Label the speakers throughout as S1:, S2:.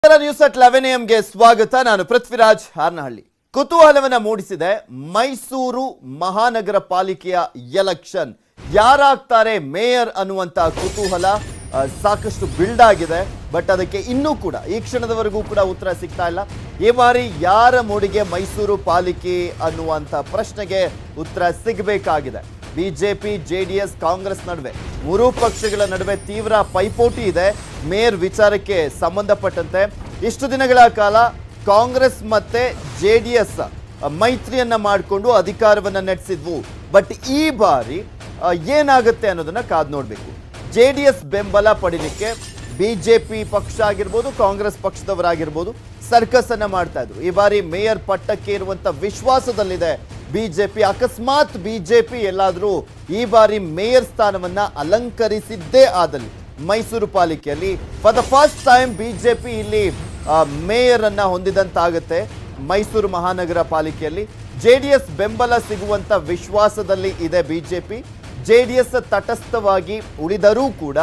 S1: ನಮಸ್ಕಾರ news at eleven ಎಂಗೆ ಸ್ವಾಗತ ನಾನು ಪೃಥ್ವಿರಾಜ್ ಹಾರ್ನಹಳ್ಳಿ ಕುತೂಹಲವನ್ನ ಮೂಡಿಸಿದೆ ಮೈಸೂರು ಮಹಾನಗರ ಪಾಲಿಕೆಯ ಎಲೆಕ್ಷನ್ ಯಾರಾಗ್ತಾರೆ ಮೇಯರ್ ಅನ್ನುವಂತ ಕುತೂಹಲ ಆ, ಸಾಕಷ್ಟು ಬಿಲ್ಡ್ ಆಗಿದೆ ಬಟ್ ಅದಕ್ಕೆ ಇನ್ನೂ ಕೂಡ ಈ ಕ್ಷಣದವರೆಗೂ ಕೂಡ ಉತ್ತರ ಸಿಗ್ತಾ ಇಲ್ಲ ಈ ಬಾರಿ ಯಾರ ಮೂಡಿಗೆ ಮೈಸೂರು ಪಾಲಿಕೆ ಅನ್ನುವಂತ ಪ್ರಶ್ನೆಗೆ ಉತ್ತರ ಸಿಗಬೇಕಾಗಿದೆ ಬಿಜೆಪಿ ಜೆಡಿಎಸ್ ಕಾಂಗ್ರೆಸ್ ನಡುವೆ ಮೂರೂ ಪಕ್ಷಗಳ ನಡುವೆ ತೀವ್ರ ಪೈಪೋಟಿ ಇದೆ ಮೇಯರ್ ವಿಚಾರಕ್ಕೆ ಸಂಬಂಧಪಟ್ಟಂತೆ ಇಷ್ಟು ದಿನಗಳ ಕಾಲ ಕಾಂಗ್ರೆಸ್ ಮತ್ತೆ ಜೆಡಿಎಸ್ ಮೈತ್ರಿಯನ್ನ ಮಾಡಿಕೊಂಡು ಅಧಿಕಾರವನ್ನ ನಡೆಸಿದ್ವು ಬಟ್ ಈ ಬಾರಿ ಆ, ಏನಾಗುತ್ತೆ ಅನ್ನೋದನ್ನ ಕಾದ್ ನೋಡ್ಬೇಕು ಜೆ ಡಿ ಎಸ್ ಬೆಂಬಲ ಪಡಿಲಿಕ್ಕೆ ಬಿಜೆಪಿ ಪಕ್ಷ ಆಗಿರ್ಬೋದು ಕಾಂಗ್ರೆಸ್ ಪಕ್ಷದವರಾಗಿರ್ಬೋದು ಸರ್ಕಸ್ ಅನ್ನ ಮಾಡ್ತಾ ಇದ್ರು ಈ ಬಾರಿ ಮೇಯರ್ ಪಟ್ಟಕ್ಕೆ ಇರುವಂತ ವಿಶ್ವಾಸದಲ್ಲಿದೆ ಬಿಜೆಪಿ ಅಕಸ್ಮಾತ್ ಬಿಜೆಪಿ ಎಲ್ಲಾದ್ರೂ ಈ ಬಾರಿ ಮೇಯರ್ ಸ್ಥಾನವನ್ನ ಅಲಂಕರಿಸಿದ್ದೇ ಆದಲ್ಲಿ ಮೈಸೂರು ಪಾಲಿಕೆಯಲ್ಲಿ for the first time BJP ಇಲ್ಲಿ ಆ, ಮೇಯರ್ ಅನ್ನ ಹೊಂದಿದಂತಾಗುತ್ತೆ ಮೈಸೂರು ಮಹಾನಗರ ಪಾಲಿಕೆಯಲ್ಲಿ ಜೆ ಡಿ ಎಸ್ ಬೆಂಬಲ ಸಿಗುವಂತ ವಿಶ್ವಾಸದಲ್ಲಿ ಇದೆ ಬಿಜೆಪಿ ಜೆ ಡಿ ಎಸ್ ತಟಸ್ಥವಾಗಿ ಉಳಿದರೂ ಕೂಡ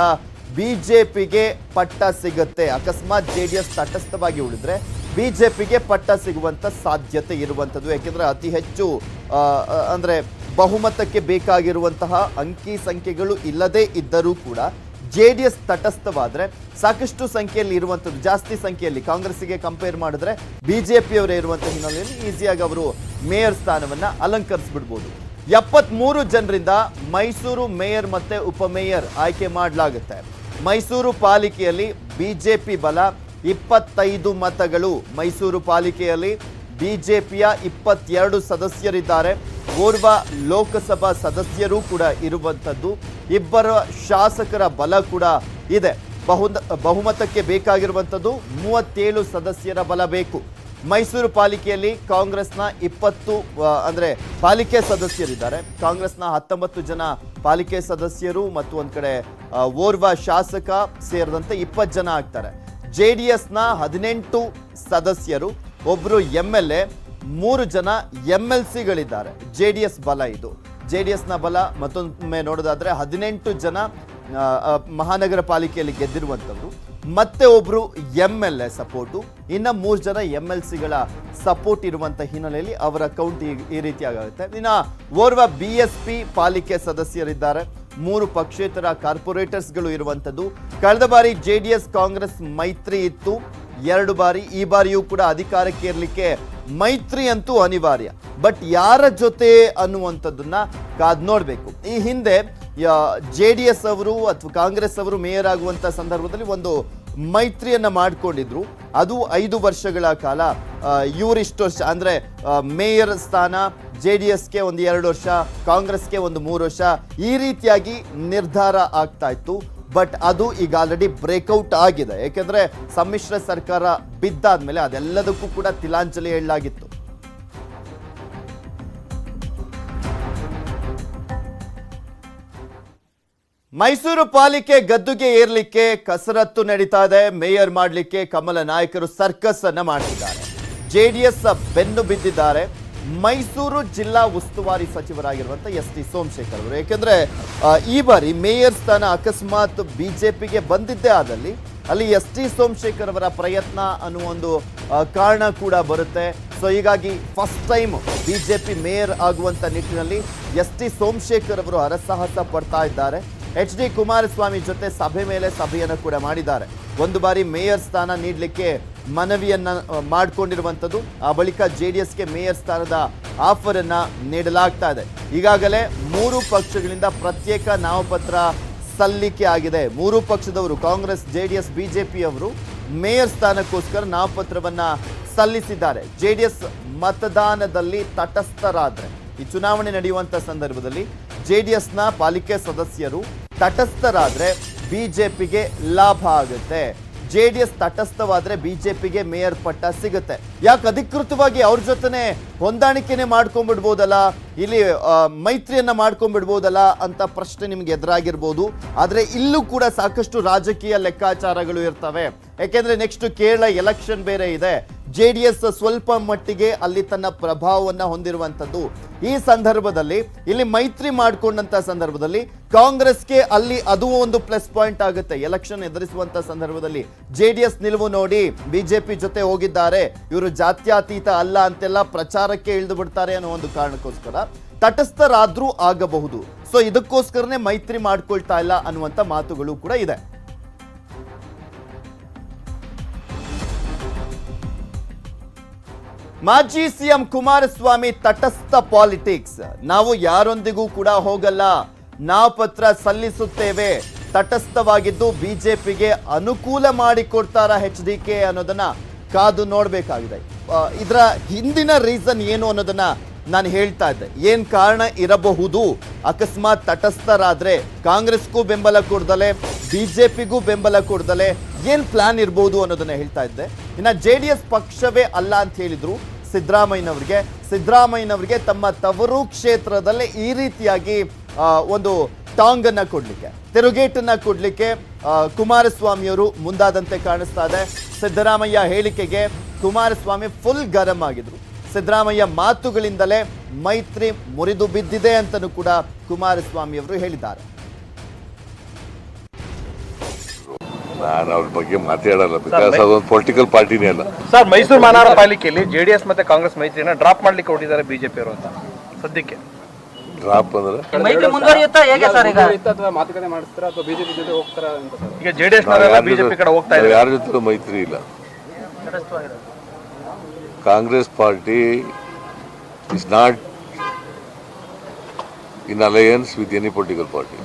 S1: ಬಿಜೆಪಿಗೆ ಪಟ್ಟ ಸಿಗುತ್ತೆ ಅಕಸ್ಮಾತ್ ಜೆ ಡಿ ಎಸ್ ತಟಸ್ಥವಾಗಿ ಉಳಿದ್ರೆ ಬಿಜೆಪಿಗೆ ಪಟ್ಟ ಸಿಗುವಂತ ಸಾಧ್ಯತೆ ಇರುವಂಥದ್ದು ಯಾಕೆಂದ್ರೆ ಅತಿ ಹೆಚ್ಚು ಆ, ಆ, ಅಂದ್ರೆ ಬಹುಮತಕ್ಕೆ ಬೇಕಾಗಿರುವಂತಹ ಅಂಕಿ ಸಂಖ್ಯೆಗಳು ಇಲ್ಲದೇ ಇದ್ದರೂ ಕೂಡ ಜೆ ಡಿ ಎಸ್ ತಟಸ್ಥವಾದ್ರೆ ಸಾಕಷ್ಟು ಸಂಖ್ಯೆಯಲ್ಲಿ ಇರುವಂಥದ್ದು ಜಾಸ್ತಿ ಸಂಖ್ಯೆಯಲ್ಲಿ ಕಾಂಗ್ರೆಸ್ಸಿಗೆ ಕಂಪೇರ್ ಮಾಡಿದ್ರೆ ಬಿಜೆಪಿಯವರೇ ಇರುವಂತಹ ಹಿನ್ನೆಲೆಯಲ್ಲಿ ಈಸಿಯಾಗಿ ಅವರು ಮೇಯರ್ ಸ್ಥಾನವನ್ನ ಅಲಂಕರಿಸ್ಬಿಡ್ಬೋದು ಎಪ್ಪತ್ಮೂರು ಜನರಿಂದ ಮೈಸೂರು ಮೇಯರ್ ಮತ್ತೆ ಉಪಮೇಯರ್ ಆಯ್ಕೆ ಮಾಡಲಾಗುತ್ತೆ ಮೈಸೂರು ಪಾಲಿಕೆಯಲ್ಲಿ ಬಿಜೆಪಿ ಬಲ ಇಪ್ಪತ್ತೈದು ಮತಗಳು ಮೈಸೂರು ಪಾಲಿಕೆಯಲ್ಲಿ ಬಿಜೆಪಿಯ ಇಪ್ಪತ್ತೆರಡು ಸದಸ್ಯರಿದ್ದಾರೆ ಓರ್ವ ಲೋಕಸಭಾ ಸದಸ್ಯರು ಕೂಡ ಇರುವಂಥದ್ದು ಇಬ್ಬರ ಶಾಸಕರ ಬಲ ಕೂಡ ಇದೆ ಬಹು ಬಹುಮತಕ್ಕೆ ಬೇಕಾಗಿರುವಂಥದ್ದು ಮೂವತ್ತೇಳು ಸದಸ್ಯರ ಬಲ ಬೇಕು ಮೈಸೂರು ಪಾಲಿಕೆಯಲ್ಲಿ ಕಾಂಗ್ರೆಸ್ನ ಇಪ್ಪತ್ತು ಆ, ಅಂದ್ರೆ ಪಾಲಿಕೆ ಸದಸ್ಯರಿದ್ದಾರೆ ಕಾಂಗ್ರೆಸ್ನ ಹತ್ತೊಂಬತ್ತು ಜನ ಪಾಲಿಕೆ ಸದಸ್ಯರು ಮತ್ತು ಒಂದ್ ಕಡೆ ಆ, ಓರ್ವ ಶಾಸಕ ಸೇರಿದಂತೆ ಇಪ್ಪತ್ತು ಜನ ಆಗ್ತಾರೆ ಜೆ ಡಿ ಎಸ್ನ ಹದಿನೆಂಟು ಸದಸ್ಯರು ಒಬ್ರು ಎಂ ಎಲ್ ಎ ಮೂರು ಜನ ಎಂ ಎಲ್ ಸಿಗಳಿದ್ದಾರೆ ಜೆ ಡಿ ಎಸ್ ಬಲ ಇದು ಜೆ ಡಿ ಎಸ್ನ ಬಲ ಮತ್ತೊಮ್ಮೆ ನೋಡೋದಾದ್ರೆ ಹದಿನೆಂಟು ಜನ ಆ, ಆ, ಮಹಾನಗರ ಪಾಲಿಕೆಯಲ್ಲಿ ಗೆದ್ದಿರುವಂಥವ್ರು ಮತ್ತೆ ಒಬ್ರು ಎಂ ಎಲ್ ಎ ಸಪೋರ್ಟು ಇನ್ನ ಮೂರು ಜನ ಎಂ ಎಲ್ ಸಿಗಳ ಸಪೋರ್ಟ್ ಇರುವಂತ ಹಿನ್ನೆಲೆಯಲ್ಲಿ ಅವರ ಕೌಂಟ್ ಈ ಈ ರೀತಿಯಾಗುತ್ತೆ ಇನ್ನ ಓರ್ವ ಬಿ ಎಸ್ ಪಿ ಪಾಲಿಕೆ ಸದಸ್ಯರಿದ್ದಾರೆ ಮೂರು ಪಕ್ಷೇತರ ಕಾರ್ಪೊರೇಟರ್ಸ್ಗಳು ಇರುವಂಥದ್ದು ಕಳೆದ ಬಾರಿ ಜೆ ಡಿ ಎಸ್ ಕಾಂಗ್ರೆಸ್ ಮೈತ್ರಿ ಇತ್ತು ಎರಡು ಬಾರಿ ಈ ಬಾರಿಯೂ ಕೂಡ ಅಧಿಕಾರಕ್ಕೆ ಇರಲಿಕ್ಕೆ ಮೈತ್ರಿ ಅಂತೂ ಅನಿವಾರ್ಯ ಬಟ್ ಯಾರ ಜೊತೆ ಅನ್ನುವಂಥದ್ದನ್ನ ಕಾದ್ ನೋಡಬೇಕು ಈ ಹಿಂದೆ ಜೆ ಡಿ ಎಸ್ ಅವರು ಅಥವಾ ಕಾಂಗ್ರೆಸ್ ಅವರು ಮೇಯರ್ ಆಗುವಂತ ಸಂದರ್ಭದಲ್ಲಿ ಒಂದು ಮೈತ್ರಿಯನ್ನ ಮಾಡ್ಕೊಂಡಿದ್ರು ಅದು ಐದು ವರ್ಷಗಳ ಕಾಲ ಆ, ಇವರಿಷ್ಟು ವರ್ಷ ಅಂದ್ರೆ ಆ, ಮೇಯರ್ ಸ್ಥಾನ ಜೆ ಡಿ ಎಸ್ಗೆ ಒಂದು ಎರಡು ವರ್ಷ ಕಾಂಗ್ರೆಸ್ಗೆ ಒಂದು ಮೂರು ವರ್ಷ ಈ ರೀತಿಯಾಗಿ ನಿರ್ಧಾರ ಆಗ್ತಾ ಇತ್ತು ಬಟ್ ಅದು ಈಗ ಆಲ್ರೆಡಿ ಬ್ರೇಕ್ಔಟ್ ಆಗಿದೆ ಯಾಕೆಂದ್ರೆ ಸಮ್ಮಿಶ್ರ ಸರ್ಕಾರ ಬಿದ್ದಾದ್ಮೇಲೆ ಅದೆಲ್ಲದಕ್ಕೂ ಕೂಡ ತಿಲಾಂಜಲಿ ಹೇಳಲಾಗಿತ್ತು ಮೈಸೂರು ಪಾಲಿಕೆ ಗದ್ದುಗೆ ಏರ್ಲಿಕ್ಕೆ ಕಸರತ್ತು ನಡೀತಾ ಇದೆ ಮೇಯರ್ ಮಾಡಲಿಕ್ಕೆ ಕಮಲ ನಾಯಕರು ಸರ್ಕಸ್ ಅನ್ನ ಮಾಡ್ತಿದ್ದಾರೆ ಜೆಡಿಎಸ್ ಬೆನ್ನು ಬಿದ್ದಿದ್ದಾರೆ ಮೈಸೂರು ಜಿಲ್ಲಾ ಉಸ್ತುವಾರಿ ಸಚಿವರಾಗಿರುವಂತ ಎಸ್ ಟಿ ಸೋಮಶೇಖರ್ ಅವರು ಯಾಕೆಂದ್ರೆ ಆ, ಈ ಬಾರಿ ಮೇಯರ್ ಸ್ಥಾನ ಅಕಸ್ಮಾತ್ ಬಿಜೆಪಿಗೆ ಬಂದಿದ್ದೇ ಆದಲ್ಲಿ ಅಲ್ಲಿ ಎಸ್ ಟಿ ಸೋಮಶೇಖರ್ ಅವರ ಪ್ರಯತ್ನ ಅನ್ನುವ ಒಂದು ಆ, ಕಾರಣ ಕೂಡ ಬರುತ್ತೆ ಸೊ ಹೀಗಾಗಿ ಫಸ್ಟ್ ಟೈಮ್ ಬಿಜೆಪಿ ಮೇಯರ್ ಆಗುವಂತ ನಿಟ್ಟಿನಲ್ಲಿ ಎಸ್ ಟಿ ಸೋಮಶೇಖರ್ ಅವರು ಹರಸಾಹಸ ಪಡ್ತಾ ಇದ್ದಾರೆ ಎಚ್ ಡಿ ಕುಮಾರಸ್ವಾಮಿ ಜೊತೆ ಸಭೆ ಮೇಲೆ ಸಭೆಯನ್ನು ಕೂಡ ಮಾಡಿದ್ದಾರೆ ಒಂದು ಬಾರಿ ಮೇಯರ್ ಸ್ಥಾನ ನೀಡಲಿಕ್ಕೆ ಮನವಿಯನ್ನ ಆ, ಮಾಡ್ಕೊಂಡಿರುವಂಥದ್ದು ಆ ಬಳಿಕ ಜೆ ಡಿ ಎಸ್ಗೆ ಮೇಯರ್ ಸ್ಥಾನದ ಆಫರ್ ಅನ್ನ ನೀಡಲಾಗ್ತಾ ಇದೆ ಈಗಾಗಲೇ ಮೂರು ಪಕ್ಷಗಳಿಂದ ಪ್ರತ್ಯೇಕ ನಾಮಪತ್ರ ಸಲ್ಲಿಕೆ ಆಗಿದೆ ಮೂರು ಪಕ್ಷದವರು ಕಾಂಗ್ರೆಸ್ ಜೆಡಿಎಸ್ ಬಿಜೆಪಿ ಅವರು ಮೇಯರ್ ಸ್ಥಾನಕ್ಕೋಸ್ಕರ ನಾಮಪತ್ರವನ್ನ ಸಲ್ಲಿಸಿದ್ದಾರೆ ಜೆಡಿಎಸ್ ಮತದಾನದಲ್ಲಿ ತಟಸ್ಥರಾದ್ರೆ ಈ ಚುನಾವಣೆ ನಡೆಯುವಂತ ಸಂದರ್ಭದಲ್ಲಿ ಜೆಡಿಎಸ್ನ ಪಾಲಿಕೆ ಸದಸ್ಯರು ತಟಸ್ಥರಾದ್ರೆ ಬಿಜೆಪಿಗೆ ಲಾಭ ಆಗುತ್ತೆ ಜೆ ಡಿ ಎಸ್ ತಟಸ್ಥವಾದ್ರೆ ಬಿಜೆಪಿಗೆ ಮೇಯರ್ ಪಟ್ಟ ಸಿಗುತ್ತೆ ಯಾಕೆ ಅಧಿಕೃತವಾಗಿ ಅವ್ರ ಜೊತೆನೆ ಹೊಂದಾಣಿಕೆನೆ ಮಾಡ್ಕೊಂಡ್ಬಿಡ್ಬೋದಲ್ಲ ಇಲ್ಲಿ ಆ, ಮೈತ್ರಿಯನ್ನ ಮಾಡ್ಕೊಂಡ್ಬಿಡ್ಬೋದಲ್ಲ ಅಂತ ಪ್ರಶ್ನೆ ನಿಮ್ಗೆ ಎದುರಾಗಿರ್ಬೋದು ಆದ್ರೆ ಇಲ್ಲೂ ಕೂಡ ಸಾಕಷ್ಟು ರಾಜಕೀಯ ಲೆಕ್ಕಾಚಾರಗಳು ಇರ್ತವೆ ಯಾಕೆಂದ್ರೆ ನೆಕ್ಸ್ಟ್ ಕೇರಳ ಎಲೆಕ್ಷನ್ ಬೇರೆ ಇದೆ ಜೆ ಡಿ ಎಸ್ ಸ್ವಲ್ಪ ಮಟ್ಟಿಗೆ ಅಲ್ಲಿ ತನ್ನ ಪ್ರಭಾವವನ್ನ ಹೊಂದಿರುವಂಥದ್ದು ಈ ಸಂದರ್ಭದಲ್ಲಿ ಇಲ್ಲಿ ಮೈತ್ರಿ ಮಾಡಿಕೊಂಡಂತ ಸಂದರ್ಭದಲ್ಲಿ ಕಾಂಗ್ರೆಸ್ಗೆ ಅಲ್ಲಿ ಅದು ಒಂದು ಪ್ಲಸ್ ಪಾಯಿಂಟ್ ಆಗುತ್ತೆ ಎಲೆಕ್ಷನ್ ಎದುರಿಸುವಂತ ಸಂದರ್ಭದಲ್ಲಿ ಜೆಡಿಎಸ್ ನಿಲುವು ನೋಡಿ ಬಿಜೆಪಿ ಜೊತೆ ಹೋಗಿದ್ದಾರೆ ಇವರು ಜಾತ್ಯತೀತ ಅಲ್ಲ ಅಂತೆಲ್ಲ ಪ್ರಚಾರಕ್ಕೆ ಇಳಿದು ಬಿಡ್ತಾರೆ ಅನ್ನೋ ಒಂದು ಕಾರಣಕ್ಕೋಸ್ಕರ ತಟಸ್ಥರಾದ್ರೂ ಆಗಬಹುದು ಸೊ ಇದಕ್ಕೋಸ್ಕರನೇ ಮೈತ್ರಿ ಮಾಡ್ಕೊಳ್ತಾ ಇಲ್ಲ ಅನ್ನುವಂತ ಮಾತುಗಳು ಕೂಡ ಇದೆ ಮಾಜಿ ಸಿಎಂ ಕುಮಾರಸ್ವಾಮಿ ತಟಸ್ಥ ಪಾಲಿಟಿಕ್ಸ್ ನಾವು ಯಾರೊಂದಿಗೂ ಕೂಡ ಹೋಗಲ್ಲ ನಾವು ಪತ್ರ ಸಲ್ಲಿಸುತ್ತೇವೆ ತಟಸ್ಥವಾಗಿದ್ದು ಬಿಜೆಪಿಗೆ ಅನುಕೂಲ ಮಾಡಿಕೊಡ್ತಾರ ಎಚ್ ಡಿ ಕೆ ಅನ್ನೋದನ್ನ ಕಾದು ನೋಡಬೇಕಾಗಿದೆ ಇದರ ಹಿಂದಿನ ರೀಸನ್ ಏನು ಅನ್ನೋದನ್ನ ನಾನು ಹೇಳ್ತಾ ಇದ್ದೆ ಏನ್ ಕಾರಣ ಇರಬಹುದು ಅಕಸ್ಮಾತ್ ತಟಸ್ಥರಾದ್ರೆ ಕಾಂಗ್ರೆಸ್ಗೂ ಬೆಂಬಲ ಕೊಡ್ದಲೆ ಬಿಜೆಪಿಗೂ ಬೆಂಬಲ ಕೊಡ್ದಲೆ ಏನ್ ಪ್ಲಾನ್ ಇರ್ಬೋದು ಅನ್ನೋದನ್ನ ಹೇಳ್ತಾ ಇದ್ದೆ ಇನ್ನ ಜೆ ಡಿ ಎಸ್ ಪಕ್ಷವೇ ಅಲ್ಲ ಅಂತ ಹೇಳಿದ್ರು ಸಿದ್ದರಾಮಯ್ಯನವರಿಗೆ ಸಿದ್ದರಾಮಯ್ಯನವರಿಗೆ ತಮ್ಮ ತವರು ಕ್ಷೇತ್ರದಲ್ಲೇ ಈ ರೀತಿಯಾಗಿ ಆ, ಒಂದು ಟಾಂಗ್ ಅನ್ನ ಕೊಡ್ಲಿಕ್ಕೆ ತಿರುಗೇಟನ್ನ ಕೊಡ್ಲಿಕ್ಕೆ ಆ, ಕುಮಾರಸ್ವಾಮಿಯವರು ಮುಂದಾದಂತೆ ಕಾಣಿಸ್ತಾ ಇದೆ ಸಿದ್ದರಾಮಯ್ಯ ಹೇಳಿಕೆಗೆ ಕುಮಾರಸ್ವಾಮಿ ಫುಲ್ ಗರಂ ಆಗಿದ್ರು ಸಿದ್ದರಾಮಯ್ಯ ಮಾತುಗಳಿಂದಲೇ ಮೈತ್ರಿ ಮುರಿದು ಬಿದ್ದಿದೆ ಅಂತಲೂ ಕೂಡ ಕುಮಾರಸ್ವಾಮಿ ಅವರು ಹೇಳಿದ್ದಾರೆ
S2: ನಾನು ಅವ್ರ ಬಗ್ಗೆ ಮಾತಾಡಲ್ಲ ಬಿಕಾಸ್ ಅದೊಂದು ಪೊಲಿಟಿಕಲ್ ಪಾರ್ಟಿನೇ ಅಲ್ಲ
S3: ಸರ್ ಮೈಸೂರು ಮಹಾನಗರ ಪಾಲಿಕೆಯಲ್ಲಿ ಜೆಡಿಎಸ್ ಮತ್ತೆ ಕಾಂಗ್ರೆಸ್ ಮೈತ್ರಿನ ಡ್ರಾಪ್ ಮಾಡ್ಲಿಕ್ಕೆ ಹೊರಟಿದ್ದಾರೆ ಬಿಜೆಪಿ ಅವರು ಅಂತ ಸದ್ಯಕ್ಕೆ
S2: ಡ್ರಾಪ್ ಅಂದ್ರೆ
S4: ಮೈತ್ರಿ ಮುಂದುವರಿಯುತ್ತಾ ಹೇಗೆ ಸರ್ ಈಗ
S5: ಅಥವಾ ಮಾತುಕತೆ ಮಾಡಿಸ್ತಾರ ಅಥವಾ ಬಿಜೆಪಿ ಜೊತೆ ಹೋಗ್ತಾರ ಅಂತ ಸರ್
S3: ಈಗ ಜೆಡಿಎಸ್ ನವರೆಲ್ಲ ಬಿಜೆಪಿ ಕಡೆ ಹೋಗ್ತಾ ಇದ್ದಾರೆ
S2: ಯಾರ ಜೊತೆ ಮೈತ್ರಿ ಇಲ್ಲ Congress party is not in alliance with any political party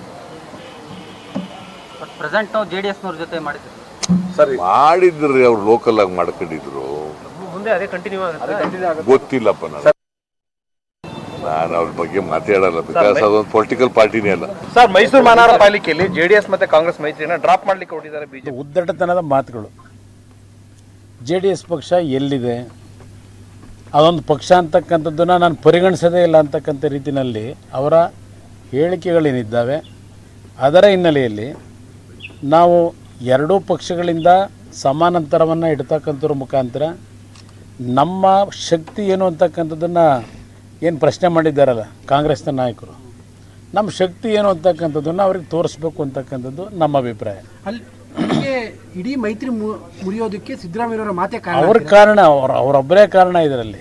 S4: present ನಾವು ಜೆಡಿಎಸ್ ನವ್ರ ಜೊತೆ ಮಾಡಿದ್ವಿ
S2: ಮಾಡಿದ್ರಿ ಅವ್ರು ಲೋಕಲ್ ಆಗಿ ಮಾಡ್ಕೊಂಡಿದ್ರು
S3: ಮುಂದೆ ಅದೇ ಕಂಟಿನ್ಯೂ ಆಗುತ್ತೆ
S2: ಗೊತ್ತಿಲ್ಲಪ್ಪ ನಾನು ನಾನು ಅವ್ರ ಬಗ್ಗೆ ಮಾತಾಡಲ್ಲ ಬಿಕಾಸ್ ಅದೊಂದು ಪೊಲಿಟಿಕಲ್ ಪಾರ್ಟಿನೇ ಅಲ್ಲ
S3: ಸರ್ ಮೈಸೂರು ಮಹಾನಗರ ಪಾಲಿಕೆಯಲ್ಲಿ ಜೆಡಿಎಸ್ ಮತ್ತೆ ಕಾಂಗ್ರೆಸ್ ಮೈತ್ರಿನ ಡ್ರಾಪ್ ಮಾಡ್ಲಿಕ್ಕೆ ಹೊರಟಿದ್ದಾರೆ ಬಿಜೆಪಿ
S6: ಉದ್ದಟತನದ ಮಾತುಗಳು ಜೆ ಡಿ ಎಸ್ ಪಕ್ಷ ಎಲ್ಲಿದೆ ಅದೊಂದು ಪಕ್ಷ ಅಂತಕ್ಕಂಥದ್ದನ್ನು ನಾನು ಪರಿಗಣಿಸೋದೇ ಇಲ್ಲ ಅಂತಕ್ಕಂಥ ರೀತಿಯಲ್ಲಿ ಅವರ ಹೇಳಿಕೆಗಳೇನಿದ್ದಾವೆ ಅದರ ಹಿನ್ನೆಲೆಯಲ್ಲಿ ನಾವು ಎರಡೂ ಪಕ್ಷಗಳಿಂದ ಸಮಾನಾಂತರವನ್ನು ಇಡ್ತಕ್ಕಂಥದ್ರ ಮುಖಾಂತರ ನಮ್ಮ ಶಕ್ತಿ ಏನು ಅಂತಕ್ಕಂಥದ್ದನ್ನು ಏನು ಪ್ರಶ್ನೆ ಮಾಡಿದ್ದಾರಲ್ಲ ಕಾಂಗ್ರೆಸ್ನ ನಾಯಕರು ನಮ್ಮ ಶಕ್ತಿ ಏನು ಅಂತಕ್ಕಂಥದ್ದನ್ನು ಅವ್ರಿಗೆ ತೋರಿಸ್ಬೇಕು ಅಂತಕ್ಕಂಥದ್ದು ನಮ್ಮ ಅಭಿಪ್ರಾಯ
S7: ಅಲ್ಲಿ ಇಲ್ಲಿಗೆ ಇಡೀ ಮೈತ್ರಿ ಮು- ಮುರಿಯೋದಕ್ಕೆ ಸಿದ್ದರಾಮಯ್ಯನವರ ಮಾತೆ ಕಾರಣ
S6: ಅವ್ರ ಕಾರಣ ಅವ್ರ ಅವರೊಬ್ಬರೇ ಕಾರಣ ಇದರಲ್ಲಿ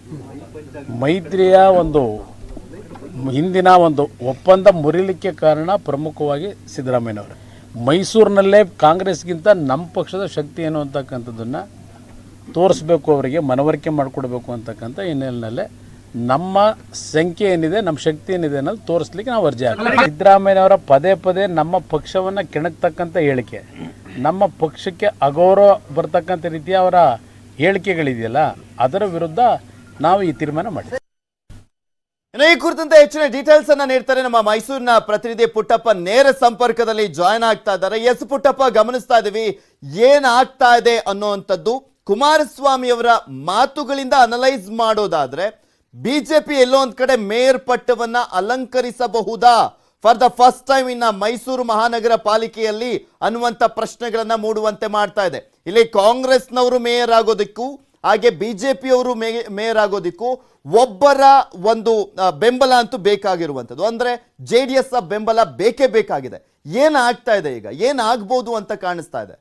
S6: ಮೈತ್ರಿಯ ಒಂದು ಹಿಂದಿನ ಒಂದು ಒಪ್ಪಂದ ಮುರಿಲಿಕ್ಕೆ ಕಾರಣ ಪ್ರಮುಖವಾಗಿ ಸಿದ್ದರಾಮಯ್ಯನವರು ಮೈಸೂರಿನಲ್ಲೇ ಕಾಂಗ್ರೆಸ್ಗಿಂತ ನಮ್ಮ ಪಕ್ಷದ ಶಕ್ತಿ ಏನು ಅಂತಕ್ಕಂಥದ್ದನ್ನು ತೋರಿಸ್ಬೇಕು ಅವರಿಗೆ ಮನವರಿಕೆ ಮಾಡಿಕೊಡ್ಬೇಕು ಅಂತಕ್ಕಂಥ ಹಿನ್ನೆಲೆಯಲ್ಲೇ ನಮ್ಮ ಸಂಖ್ಯೆ ಏನಿದೆ ನಮ್ಮ ಶಕ್ತಿ ಏನಿದೆ ಅನ್ನೋದು ತೋರಿಸ್ಲಿಕ್ಕೆ ನಾವು ಅರ್ಜಿ ಹಾಕ್ತೀವಿ ಸಿದ್ದರಾಮಯ್ಯನವರ ಪದೇ ಪದೇ ನಮ್ಮ ಪಕ್ಷವನ್ನು ಕೆಣಕ್ತಕ್ಕಂಥ ಹೇಳಿಕೆ ನಮ್ಮ ಪಕ್ಷಕ್ಕೆ ಅಗೌರವ ಬರ್ತಕ್ಕಂಥ ರೀತಿಯ ಅವರ ಹೇಳಿಕೆಗಳಿದೆಯಲ್ಲ ಅದರ ವಿರುದ್ಧ ನಾವು ಈ ತೀರ್ಮಾನ ಮಾಡಿದ್ದೀವಿ
S1: ಇನ್ನು ಈ ಕುರಿತಂತೆ ಹೆಚ್ಚಿನ ಡೀಟೇಲ್ಸ್ ಅನ್ನ ನೀಡ್ತಾರೆ ನಮ್ಮ ಮೈಸೂರಿನ ಪ್ರತಿನಿಧಿ ಪುಟ್ಟಪ್ಪ ನೇರ ಸಂಪರ್ಕದಲ್ಲಿ ಜಾಯ್ನ್ ಆಗ್ತಾ ಇದ್ದಾರೆ ಎಸ್ ಪುಟ್ಟಪ್ಪ ಗಮನಿಸ್ತಾ ಇದೀವಿ ಏನ್ ಆಗ್ತಾ ಇದೆ ಅನ್ನೋವಂಥದ್ದು ಕುಮಾರಸ್ವಾಮಿ ಅವರ ಮಾತುಗಳಿಂದ ಅನಲೈಸ್ ಮಾಡೋದಾದ್ರೆ ಬಿಜೆಪಿ ಎಲ್ಲೋ ಒಂದ್ ಕಡೆ ಮೇಯರ್ ಪಟ್ಟವನ್ನ ಅಲಂಕರಿಸಬಹುದಾ ಫಾರ್ ದ ಫಸ್ಟ್ ಟೈಮ್ ಇನ್ನ ಮೈಸೂರು ಮಹಾನಗರ ಪಾಲಿಕೆಯಲ್ಲಿ ಅನ್ನುವಂತ ಪ್ರಶ್ನೆಗಳನ್ನ ಮೂಡುವಂತೆ ಮಾಡ್ತಾ ಇದೆ ಇಲ್ಲಿ ಕಾಂಗ್ರೆಸ್ನವರು ಮೇಯರ್ ಆಗೋದಕ್ಕೂ ಹಾಗೆ ಬಿಜೆಪಿಯವರು ಮೇಯರ್ ಆಗೋದಕ್ಕೂ ಒಬ್ಬರ ಒಂದು ಆ, ಬೆಂಬಲ ಅಂತೂ ಬೇಕಾಗಿರುವಂಥದ್ದು ಅಂದ್ರೆ ಜೆ ಡಿ ಎಸ್ ಬೆಂಬಲ ಬೇಕೇ ಬೇಕಾಗಿದೆ ಏನ್ ಆಗ್ತಾ ಇದೆ ಈಗ ಏನ್ ಆಗ್ಬೋದು ಅಂತ ಕಾಣಿಸ್ತಾ ಇದೆ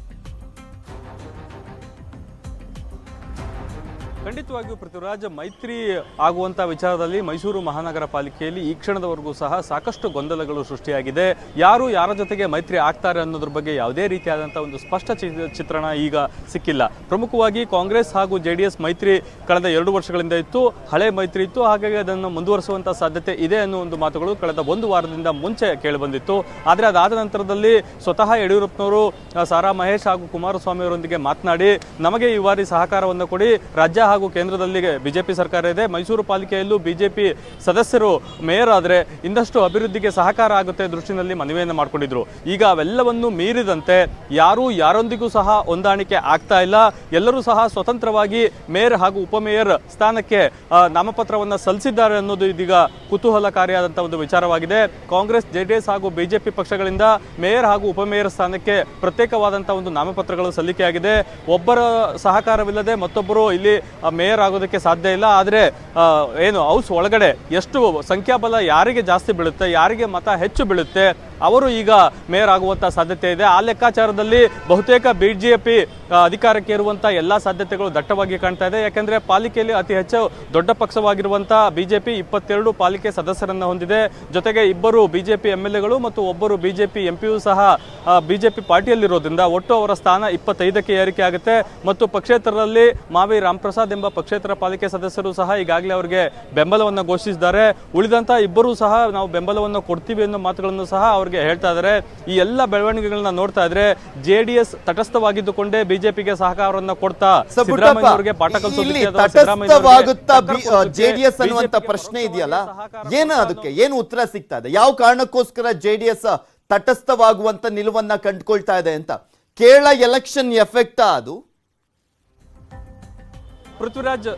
S5: ಖಂಡಿತವಾಗಿಯೂ ಪೃಥ್ವಿರಾಜ್ ಮೈತ್ರಿ ಆಗುವಂಥ ವಿಚಾರದಲ್ಲಿ ಮೈಸೂರು ಮಹಾನಗರ ಪಾಲಿಕೆಯಲ್ಲಿ ಈ ಕ್ಷಣದವರೆಗೂ ಸಹ ಸಾಕಷ್ಟು ಗೊಂದಲಗಳು ಸೃಷ್ಟಿಯಾಗಿದೆ ಯಾರು ಯಾರ ಜೊತೆಗೆ ಮೈತ್ರಿ ಆಗ್ತಾರೆ ಅನ್ನೋದ್ರ ಬಗ್ಗೆ ಯಾವುದೇ ರೀತಿಯಾದಂಥ ಒಂದು ಸ್ಪಷ್ಟ ಚಿ- ಚಿತ್ರಣ ಈಗ ಸಿಕ್ಕಿಲ್ಲ ಪ್ರಮುಖವಾಗಿ ಕಾಂಗ್ರೆಸ್ ಹಾಗೂ ಜೆ ಡಿ ಎಸ್ ಮೈತ್ರಿ ಕಳೆದ ಎರಡು ವರ್ಷಗಳಿಂದ ಇತ್ತು ಹಳೆ ಮೈತ್ರಿ ಇತ್ತು ಹಾಗಾಗಿ ಅದನ್ನು ಮುಂದುವರಿಸುವಂಥ ಸಾಧ್ಯತೆ ಇದೆ ಅನ್ನೋ ಒಂದು ಮಾತುಗಳು ಕಳೆದ ಒಂದು ವಾರದಿಂದ ಮುಂಚೆ ಕೇಳಿಬಂದಿತ್ತು ಆದರೆ ಅದಾದ ನಂತರದಲ್ಲಿ ಸ್ವತಃ ಯಡಿಯೂರಪ್ಪನವರು ಆ, ಸಾರಾ ಮಹೇಶ್ ಹಾಗೂ ಕುಮಾರಸ್ವಾಮಿ ಅವರೊಂದಿಗೆ ಮಾತನಾಡಿ ನಮಗೆ ಈ ಬಾರಿ ಸಹಕಾರವನ್ನು ಕೊಡಿ ರಾಜ್ಯ ಹಾಗೂ ಕೇಂದ್ರದಲ್ಲಿ ಬಿಜೆಪಿ ಸರ್ಕಾರ ಇದೆ ಮೈಸೂರು ಪಾಲಿಕೆಯಲ್ಲೂ ಬಿಜೆಪಿ ಸದಸ್ಯರು ಮೇಯರ್ ಆದರೆ ಇನ್ನಷ್ಟು ಅಭಿವೃದ್ಧಿಗೆ ಸಹಕಾರ ಆಗುತ್ತೆ ದೃಷ್ಟಿನಲ್ಲಿ ಮನವಿಯನ್ನು ಮಾಡಿಕೊಂಡಿದ್ರು ಈಗ ಅವೆಲ್ಲವನ್ನು ಮೀರಿದಂತೆ ಯಾರೂ ಯಾರೊಂದಿಗೂ ಸಹ ಹೊಂದಾಣಿಕೆ ಆಗ್ತಾ ಇಲ್ಲ ಎಲ್ಲರೂ ಸಹ ಸ್ವತಂತ್ರವಾಗಿ ಮೇಯರ್ ಹಾಗೂ ಉಪಮೇಯರ್ ಸ್ಥಾನಕ್ಕೆ ಆ, ನಾಮಪತ್ರವನ್ನು ಸಲ್ಲಿಸಿದ್ದಾರೆ ಅನ್ನೋದು ಇದೀಗ ಕುತೂಹಲಕಾರಿಯಾದಂಥ ಒಂದು ವಿಚಾರವಾಗಿದೆ ಕಾಂಗ್ರೆಸ್ ಜೆಡಿಎಸ್ ಹಾಗೂ ಬಿಜೆಪಿ ಪಕ್ಷಗಳಿಂದ ಮೇಯರ್ ಹಾಗೂ ಉಪಮೇಯರ್ ಸ್ಥಾನಕ್ಕೆ ಪ್ರತ್ಯೇಕವಾದಂಥ ಒಂದು ನಾಮಪತ್ರಗಳು ಸಲ್ಲಿಕೆಯಾಗಿದೆ ಒಬ್ಬರ ಸಹಕಾರವಿಲ್ಲದೆ ಮತ್ತೊಬ್ಬರು ಇಲ್ಲಿ ಆ, ಮೇಯರ್ ಆಗೋದಕ್ಕೆ ಸಾಧ್ಯ ಇಲ್ಲ ಆದರೆ ಏನು ಹೌಸ್ ಒಳಗಡೆ ಎಷ್ಟು ಸಂಖ್ಯಾಬಲ ಯಾರಿಗೆ ಜಾಸ್ತಿ ಬೀಳುತ್ತೆ ಯಾರಿಗೆ ಮತ ಹೆಚ್ಚು ಬೀಳುತ್ತೆ ಅವರು ಈಗ ಮೇಯರ್ ಆಗುವಂತ ಸಾಧ್ಯತೆ ಇದೆ ಆ ಲೆಕ್ಕಾಚಾರದಲ್ಲಿ ಬಹುತೇಕ ಬಿಜೆಪಿ ಅಧಿಕಾರಕ್ಕೆ ಇರುವಂತ ಎಲ್ಲಾ ಸಾಧ್ಯತೆಗಳು ದಟ್ಟವಾಗಿ ಕಾಣ್ತಾ ಇದೆ ಯಾಕಂದ್ರೆ ಪಾಲಿಕೆಯಲ್ಲಿ ಅತಿ ಹೆಚ್ಚು ದೊಡ್ಡ ಪಕ್ಷವಾಗಿರುವಂತ ಬಿಜೆಪಿ ಇಪ್ಪತ್ತೆರಡು ಪಾಲಿಕೆ ಸದಸ್ಯರನ್ನ ಹೊಂದಿದೆ ಜೊತೆಗೆ ಇಬ್ಬರು ಬಿಜೆಪಿ ಎಂ ಎಲ್ ಎಗಳು ಮತ್ತು ಒಬ್ಬರು ಬಿಜೆಪಿ ಎಂ ಪಿಯು ಸಹ ಬಿಜೆಪಿ ಪಾರ್ಟಿಯಲ್ಲಿರೋದ್ರಿಂದ ಒಟ್ಟು ಅವರ ಸ್ಥಾನ ಇಪ್ಪತ್ತೈದಕ್ಕೆ ಏರಿಕೆ ಆಗುತ್ತೆ ಮತ್ತು ಪಕ್ಷೇತರರಲ್ಲಿ ಮಾವಿ ರಾಮಪ್ರಸಾದ್ ಎಂಬ ಪಕ್ಷೇತರ ಪಾಲಿಕೆ ಸದಸ್ಯರು ಸಹ ಈಗಾಗಲೇ ಅವರಿಗೆ ಬೆಂಬಲವನ್ನು ಘೋಷಿಸಿದ್ದಾರೆ ಉಳಿದಂತ ಇಬ್ಬರು ಸಹ ನಾವು ಬೆಂಬಲವನ್ನು ಕೊಡ್ತೀವಿ ಅನ್ನೋ ಮಾತುಗಳನ್ನು ಸಹ ಅವ್ರಿಗೆ ಹೇಳ್ತಾ ಇದ್ದಾರೆ ಈ ಎಲ್ಲ ಬೆಳವಣಿಗೆಗಳನ್ನ ನೋಡ್ತಾ ಇದ್ರೆ ಜೆಡಿಎಸ್ ತಟಸ್ಥವಾಗಿದ್ದುಕೊಂಡೇ ಬಿಜೆಪಿಗೆ ಸಹಕಾರವನ್ನ ಕೊಡ್ತಾ
S1: ಸೊ
S5: ಸಿದ್ದರಾಮಯ್ಯ
S1: ಪುಟ್ಟಪ್ಪ,
S5: ಅವರಿಗೆ ಪಾಠ
S1: ಇಲ್ಲಿ
S5: ಕಲಿಸೋದಕ್ಕೆ ಅಥವಾ ಸಿದ್ದರಾಮಯ್ಯ
S1: ತಟಸ್ಥವಾಗುತ್ತಾ
S5: ಅವರಿಗೆ ಟಕ್ಕರ್ ಕೊಡೋದಕ್ಕೆ
S1: ಜೆಡಿಎಸ್ ಅನ್ನುವಂತ
S5: BJP ಗೆ
S1: ಪ್ರಶ್ನೆ
S5: ಪರೋಕ್ಷವಾಗಿ
S1: ಇದೆಯಲ್ಲ
S5: ಸಹಕಾರ
S1: ಏನು
S5: ಕೊಡ್ತಾ
S1: ಅದಕ್ಕೆ ಏನು ಉತ್ತರ ಸಿಗ್ತಾ ಇದೆ ಯಾವ ಕಾರಣಕ್ಕೋಸ್ಕರ ಜೆಡಿಎಸ್ ತಟಸ್ಥವಾಗುವಂತ ನಿಲುವನ್ನ ಕಂಡುಕೊಳ್ತಾ ಇದೆ ಅಂತ ಕೇರಳ ಎಲೆಕ್ಷನ್ ಎಫೆಕ್ಟ್ ಅದು
S5: ಪೃಥ್ವಿರಾಜ್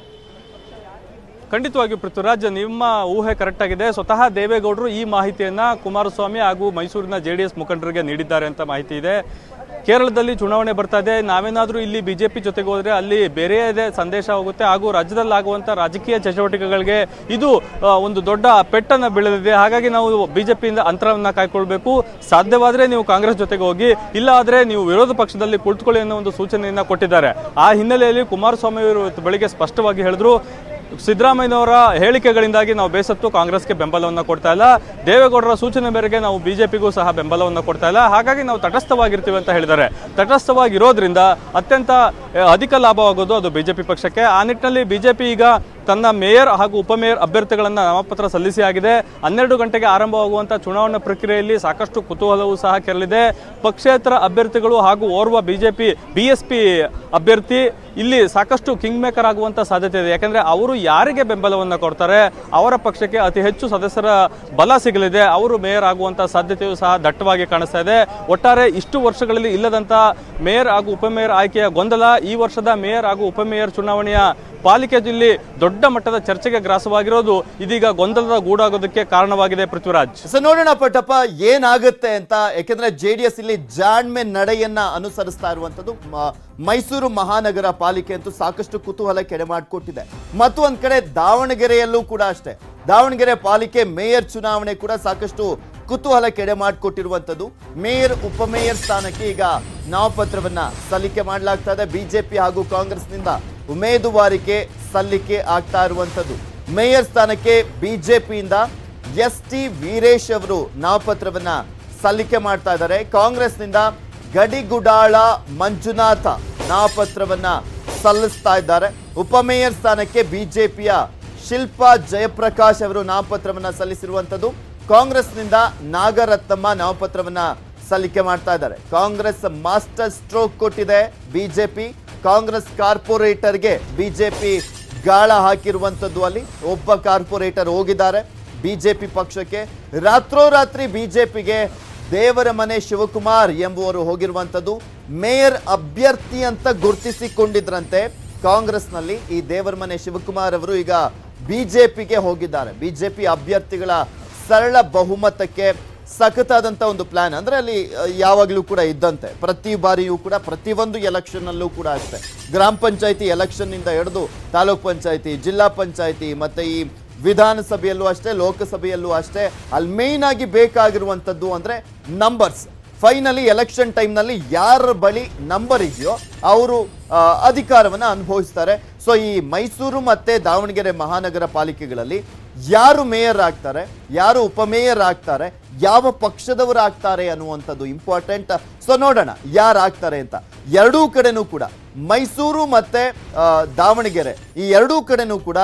S5: ಖಂಡಿತವಾಗಿಯೂ ಪೃಥ್ವಿರಾಜ್ ನಿಮ್ಮ ಊಹೆ ಕರೆಕ್ಟ್ ಆಗಿದೆ ಸ್ವತಃ ದೇವೇಗೌಡರು ಈ ಮಾಹಿತಿಯನ್ನ ಕುಮಾರಸ್ವಾಮಿ ಹಾಗೂ ಮೈಸೂರಿನ ಜೆ ಡಿ ಎಸ್ ಮುಖಂಡರಿಗೆ ನೀಡಿದ್ದಾರೆ ಅಂತ ಮಾಹಿತಿ ಇದೆ ಕೇರಳದಲ್ಲಿ ಚುನಾವಣೆ ಬರ್ತಾ ಇದೆ ನಾವೇನಾದ್ರೂ ಇಲ್ಲಿ ಬಿಜೆಪಿ ಜೊತೆಗೆ ಹೋದ್ರೆ ಅಲ್ಲಿ ಬೇರೆಯದೇ ಸಂದೇಶ ಹೋಗುತ್ತೆ ಹಾಗೂ ರಾಜ್ಯದಲ್ಲಿ ಆಗುವಂತ ರಾಜಕೀಯ ಚಟುವಟಿಕೆಗಳಿಗೆ ಇದು ಆ, ಒಂದು ದೊಡ್ಡ ಪೆಟ್ಟನ್ನು ಬೀಳಲಿದೆ ಹಾಗಾಗಿ ನಾವು ಬಿಜೆಪಿಯಿಂದ ಅಂತರವನ್ನ ಕಾಯ್ಕೊಳ್ಬೇಕು ಸಾಧ್ಯವಾದ್ರೆ ನೀವು ಕಾಂಗ್ರೆಸ್ ಜೊತೆಗೆ ಹೋಗಿ ಇಲ್ಲ ಆದ್ರೆ ನೀವು ವಿರೋಧ ಪಕ್ಷದಲ್ಲಿ ಕುಳಿತುಕೊಳ್ಳಿ ಅನ್ನೋ ಒಂದು ಸೂಚನೆಯನ್ನ ಕೊಟ್ಟಿದ್ದಾರೆ ಆ ಹಿನ್ನೆಲೆಯಲ್ಲಿ ಕುಮಾರಸ್ವಾಮಿ ಅವರು ಇವತ್ತು ಬೆಳಿಗ್ಗೆ ಸ್ಪಷ್ಟವಾಗಿ ಹೇಳಿದ್ರು ಸಿದ್ದರಾಮಯ್ಯನವರ ಹೇಳಿಕೆಗಳಿಂದಾಗಿ ನಾವು ಬೇಸತ್ತು ಕಾಂಗ್ರೆಸ್ಗೆ ಬೆಂಬಲವನ್ನು ಕೊಡ್ತಾ ಇಲ್ಲ ದೇವೇಗೌಡರ ಸೂಚನೆ ಮೇರೆಗೆ ನಾವು ಬಿಜೆಪಿಗೂ ಸಹ ಬೆಂಬಲವನ್ನು ಕೊಡ್ತಾ ಇಲ್ಲ ಹಾಗಾಗಿ ನಾವು ತಟಸ್ಥವಾಗಿರ್ತೀವಿ ಅಂತ ಹೇಳಿದ್ದಾರೆ ತಟಸ್ಥವಾಗಿರೋದ್ರಿಂದ ಅತ್ಯಂತ ಆ, ಅಧಿಕ ಲಾಭವಾಗೋದು ಅದು ಬಿಜೆಪಿ ಪಕ್ಷಕ್ಕೆ ಆ ನಿಟ್ಟಿನಲ್ಲಿ ಬಿಜೆಪಿ ಈಗ ತನ್ನ ಮೇಯರ್ ಹಾಗೂ ಉಪಮೇಯರ್ ಅಭ್ಯರ್ಥಿಗಳನ್ನ ನಾಮಪತ್ರ ಸಲ್ಲಿಸಿ ಆಗಿದೆ ಹನ್ನೆರಡು ಗಂಟೆಗೆ ಆರಂಭವಾಗುವಂತಹ ಚುನಾವಣಾ ಪ್ರಕ್ರಿಯೆಯಲ್ಲಿ ಸಾಕಷ್ಟು ಕುತೂಹಲವೂ ಸಹ ಕೆರಳಿದೆ ಪಕ್ಷೇತರ ಅಭ್ಯರ್ಥಿಗಳು ಹಾಗೂ ಓರ್ವ ಬಿಜೆಪಿ ಬಿಎಸ್ಪಿ ಅಭ್ಯರ್ಥಿ ಇಲ್ಲಿ ಸಾಕಷ್ಟು ಕಿಂಗ್ ಮೇಕರ್ ಆಗುವಂತ ಸಾಧ್ಯತೆ ಇದೆ ಯಾಕಂದ್ರೆ ಅವರು ಯಾರಿಗೆ ಬೆಂಬಲವನ್ನ ಕೊಡ್ತಾರೆ ಅವರ ಪಕ್ಷಕ್ಕೆ ಅತಿ ಹೆಚ್ಚು ಸದಸ್ಯರ ಬಲ ಸಿಗಲಿದೆ ಅವರು ಮೇಯರ್ ಆಗುವಂತ ಸಾಧ್ಯತೆಯೂ ಸಹ ದಟ್ಟವಾಗಿ ಕಾಣಿಸ್ತಾ ಇದೆ ಒಟ್ಟಾರೆ ಇಷ್ಟು ವರ್ಷಗಳಲ್ಲಿ ಇಲ್ಲದಂತ ಮೇಯರ್ ಹಾಗೂ ಉಪಮೇಯರ್ ಆಯ್ಕೆಯ ಗೊಂದಲ ಈ ವರ್ಷದ ಮೇಯರ್ ಹಾಗೂ ಉಪಮೇಯರ್ ಚುನಾವಣೆಯ ಪಾಲಿಕೆ ಜಿಲ್ಲೆ ದೊಡ್ಡ ಮಟ್ಟದ ಚರ್ಚೆಗೆ ಗ್ರಾಸವಾಗಿರೋದು ಇದೀಗ ಗೊಂದಲದ ಗೂಡಾಗೋದಕ್ಕೆ ಕಾರಣವಾಗಿದೆ ಪೃಥ್ವಿರಾಜ್
S1: ಸೊ ನೋಡೋಣ ಪಟ್ಟಪ್ಪ ಏನಾಗುತ್ತೆ ಅಂತ ಯಾಕೆಂದ್ರೆ ಜೆ ಡಿ ಎಸ್ ಇಲ್ಲಿ ಜಾಣ್ಮೆ ನಡೆಯನ್ನ ಅನುಸರಿಸ್ತಾ ಇರುವಂತದ್ದು ಮ- ಮೈಸೂರು ಮಹಾನಗರ ಪಾಲಿಕೆ ಅಂತೂ ಸಾಕಷ್ಟು ಕುತೂಹಲ ಕೆಡೆ ಮಾಡಿಕೊಟ್ಟಿದೆ ಮತ್ತು ಒಂದ್ ಕಡೆ ದಾವಣಗೆರೆಯಲ್ಲೂ ಕೂಡ ಅಷ್ಟೇ ದಾವಣಗೆರೆ ಪಾಲಿಕೆ ಮೇಯರ್ ಚುನಾವಣೆ ಕೂಡ ಸಾಕಷ್ಟು ಕುತೂಹಲ ಕೆಡೆ ಮಾಡಿಕೊಟ್ಟಿರುವಂತದ್ದು ಮೇಯರ್ ಉಪಮೇಯರ್ ಸ್ಥಾನಕ್ಕೆ ಈಗ ನಾಮಪತ್ರವನ್ನ ಸಲ್ಲಿಕೆ ಮಾಡಲಾಗ್ತಾ ಇದೆ ಬಿಜೆಪಿ ಹಾಗೂ ಕಾಂಗ್ರೆಸ್ನಿಂದ ಉಮೇದುವಾರಿಕೆ ಸಲ್ಲಿಕೆ ಆಗ್ತಾ ಇರುವಂತದ್ದು ಮೇಯರ್ ಸ್ಥಾನಕ್ಕೆ ಬಿಜೆಪಿಯಿಂದ ಎಸ್ ಟಿ ವೀರೇಶ್ ಅವರು ನಾಮಪತ್ರವನ್ನ ಸಲ್ಲಿಕೆ ಮಾಡ್ತಾ ಇದ್ದಾರೆ ಕಾಂಗ್ರೆಸ್ನಿಂದ ಗಡಿಗುಡಾಳ ಮಂಜುನಾಥ ನಾಮಪತ್ರವನ್ನ ಸಲ್ಲಿಸ್ತಾ ಇದ್ದಾರೆ ಉಪಮೇಯರ್ ಸ್ಥಾನಕ್ಕೆ ಬಿಜೆಪಿಯ ಶಿಲ್ಪಾ ಜಯಪ್ರಕಾಶ್ ಅವರು ನಾಮಪತ್ರವನ್ನ ಸಲ್ಲಿಸಿರುವಂತದ್ದು ಕಾಂಗ್ರೆಸ್ನಿಂದ ನಾಗರತ್ನಮ್ಮ ನಾಮಪತ್ರವನ್ನ ಸಲ್ಲಿಕೆ ಮಾಡ್ತಾ ಇದ್ದಾರೆ ಕಾಂಗ್ರೆಸ್ ಮಾಸ್ಟರ್ ಸ್ಟ್ರೋಕ್ ಕೊಟ್ಟಿದೆ ಬಿಜೆಪಿ ಕಾಂಗ್ರೆಸ್ ಕಾರ್ಪೊರೇಟರ್ಗೆ ಬಿಜೆಪಿ ಗಾಳ ಹಾಕಿರುವಂತದ್ದು ಅಲ್ಲಿ ಒಬ್ಬ ಕಾರ್ಪೊರೇಟರ್ ಹೋಗಿದ್ದಾರೆ ಬಿಜೆಪಿ ಪಕ್ಷಕ್ಕೆ ರಾತ್ರೋರಾತ್ರಿ ಬಿಜೆಪಿಗೆ ದೇವರ ಮನೆ ಶಿವಕುಮಾರ್ ಎಂಬುವರು ಹೋಗಿರುವಂತದ್ದು ಮೇಯರ್ ಅಭ್ಯರ್ಥಿ ಅಂತ ಗುರುತಿಸಿಕೊಂಡಿದ್ರಂತೆ ಕಾಂಗ್ರೆಸ್ನಲ್ಲಿ ಈ ದೇವರ ಮನೆ ಶಿವಕುಮಾರ್ ಅವರು ಈಗ ಬಿಜೆಪಿಗೆ ಹೋಗಿದ್ದಾರೆ ಬಿಜೆಪಿ ಅಭ್ಯರ್ಥಿಗಳ ಸರಳ ಬಹುಮತಕ್ಕೆ ಸಖತ್ತಾದಂಥ ಒಂದು ಪ್ಲಾನ್ ಅಂದ್ರೆ ಅಲ್ಲಿ ಅಹ್, ಯಾವಾಗಲೂ ಕೂಡ ಇದ್ದಂತೆ ಪ್ರತಿ ಬಾರಿಯೂ ಕೂಡ ಪ್ರತಿಯೊಂದು ಎಲೆಕ್ಷನ್ ಅಲ್ಲೂ ಕೂಡ ಅಷ್ಟೇ ಗ್ರಾಮ ಪಂಚಾಯತಿ ಎಲೆಕ್ಷನ್ ಇಂದ ಹಿಡಿದು ತಾಲೂಕ್ ಪಂಚಾಯತಿ ಜಿಲ್ಲಾ ಪಂಚಾಯತಿ ಮತ್ತೆ ಈ ವಿಧಾನಸಭೆಯಲ್ಲೂ ಅಷ್ಟೇ ಲೋಕಸಭೆಯಲ್ಲೂ ಅಷ್ಟೇ ಅಲ್ಲಿ ಮೇಯ್ನ್ ಆಗಿ ಬೇಕಾಗಿರುವಂಥದ್ದು ಅಂದ್ರೆ ನಂಬರ್ಸ್ ಫೈನಲಿ ಎಲೆಕ್ಷನ್ ಟೈಮ್ನಲ್ಲಿ ಯಾರ ಬಳಿ ನಂಬರ್ ಇದೆಯೋ ಅವರು ಅಧಿಕಾರವನ್ನು ಅನುಭವಿಸ್ತಾರೆ ಸೊ ಈ ಮೈಸೂರು ಮತ್ತೆ ದಾವಣಗೆರೆ ಮಹಾನಗರ ಪಾಲಿಕೆಗಳಲ್ಲಿ ಯಾರು ಮೇಯರ್ ಆಗ್ತಾರೆ ಯಾರು ಉಪಮೇಯರ್ ಆಗ್ತಾರೆ ಯಾವ ಪಕ್ಷದವರು ಆಗ್ತಾರೆ ಅನ್ನುವಂಥದ್ದು ಇಂಪಾರ್ಟೆಂಟ್ ಸೊ ನೋಡೋಣ ಯಾರು ಆಗ್ತಾರೆ ಅಂತ ಎರಡೂ ಕಡೆನೂ ಕೂಡ ಮೈಸೂರು ಮತ್ತೆ ಆ, ದಾವಣಗೆರೆ ಈ ಎರಡೂ ಕಡೆನೂ ಕೂಡ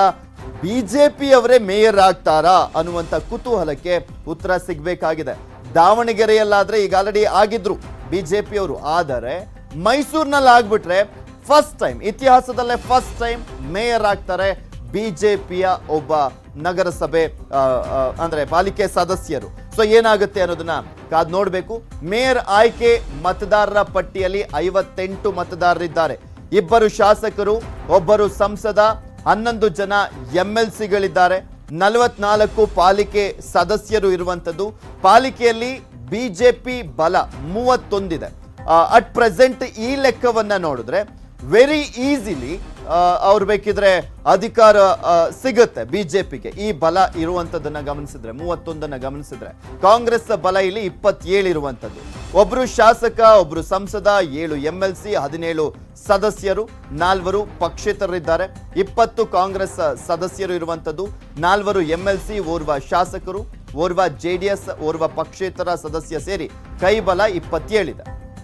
S1: ಬಿಜೆಪಿ ಅವರೇ ಮೇಯರ್ ಆಗ್ತಾರಾ ಅನ್ನುವಂಥ ಕುತೂಹಲಕ್ಕೆ ಉತ್ತರ ಸಿಗ್ಬೇಕಾಗಿದೆ ದಾವಣಗೆರೆಯಲ್ಲಾದ್ರೆ ಈಗ ಆಲ್ರೆಡಿ ಆಗಿದ್ರು ಬಿಜೆಪಿ ಅವರು ಆದರೆ ಮೈಸೂರಿನಲ್ಲಿ ಆಗ್ಬಿಟ್ರೆ ಫಸ್ಟ್ ಟೈಮ್ ಇತಿಹಾಸದಲ್ಲೇ ಫಸ್ಟ್ ಟೈಮ್ ಮೇಯರ್ ಆಗ್ತಾರೆ ಬಿಜೆಪಿಯ ಒಬ್ಬ ನಗರಸಭೆ ಆ, ಆ, ಅಂದ್ರೆ ಪಾಲಿಕೆ ಸದಸ್ಯರು ಸೊ ಏನಾಗುತ್ತೆ ಅನ್ನೋದನ್ನ ಕಾದ್ ನೋಡ್ಬೇಕು ಮೇಯರ್ ಆಯ್ಕೆ ಮತದಾರರ ಪಟ್ಟಿಯಲ್ಲಿ ಐವತ್ತೆಂಟು ಮತದಾರರಿದ್ದಾರೆ ಇಬ್ಬರು ಶಾಸಕರು ಒಬ್ಬರು ಸಂಸದ ಹನ್ನೊಂದು ಜನ ಎಂ ಎಲ್ ಸಿಗಳಿದ್ದಾರೆ ನಲವತ್ನಾಲ್ಕು ಪಾಲಿಕೆ ಸದಸ್ಯರು ಇರುವಂಥದ್ದು ಪಾಲಿಕೆಯಲ್ಲಿ ಬಿಜೆಪಿ ಬಲ ಮೂವತ್ತೊಂದಿದೆ ಅಟ್ ಪ್ರೆಸೆಂಟ್ ಈ ಲೆಕ್ಕವನ್ನ ನೋಡಿದ್ರೆ ವೆರಿ ಈಸಿಲಿ ಅವ್ರು ಬೇಕಿದ್ರೆ ಅಧಿಕಾರ ಆ, ಸಿಗುತ್ತೆ ಬಿಜೆಪಿಗೆ ಈ ಬಲ ಇರುವಂತದ್ದನ್ನ ಗಮನಿಸಿದ್ರೆ ಮೂವತ್ತೊಂದನ್ನ ಗಮನಿಸಿದ್ರೆ ಕಾಂಗ್ರೆಸ್ ಬಲ ಇಲ್ಲಿ ಇಪ್ಪತ್ತೇಳು ಇರುವಂತದ್ದು ಒಬ್ರು ಶಾಸಕ ಒಬ್ರು ಸಂಸದ ಏಳು ಎಂ ಎಲ್ ಸಿ ಹದಿನೇಳು ಸದಸ್ಯರು ನಾಲ್ವರು ಪಕ್ಷೇತರರಿದ್ದಾರೆ ಇಪ್ಪತ್ತು ಕಾಂಗ್ರೆಸ್ ಸದಸ್ಯರು ಇರುವಂತದ್ದು ನಾಲ್ವರು ಎಂ ಎಲ್ ಸಿ ಓರ್ವ ಶಾಸಕರು ಓರ್ವ ಜೆಡಿಎಸ್ ಓರ್ವ ಪಕ್ಷೇತರ ಸದಸ್ಯ ಸೇರಿ ಕೈಬಲ ಇಪ್ಪತ್ತೇಳಿದೆ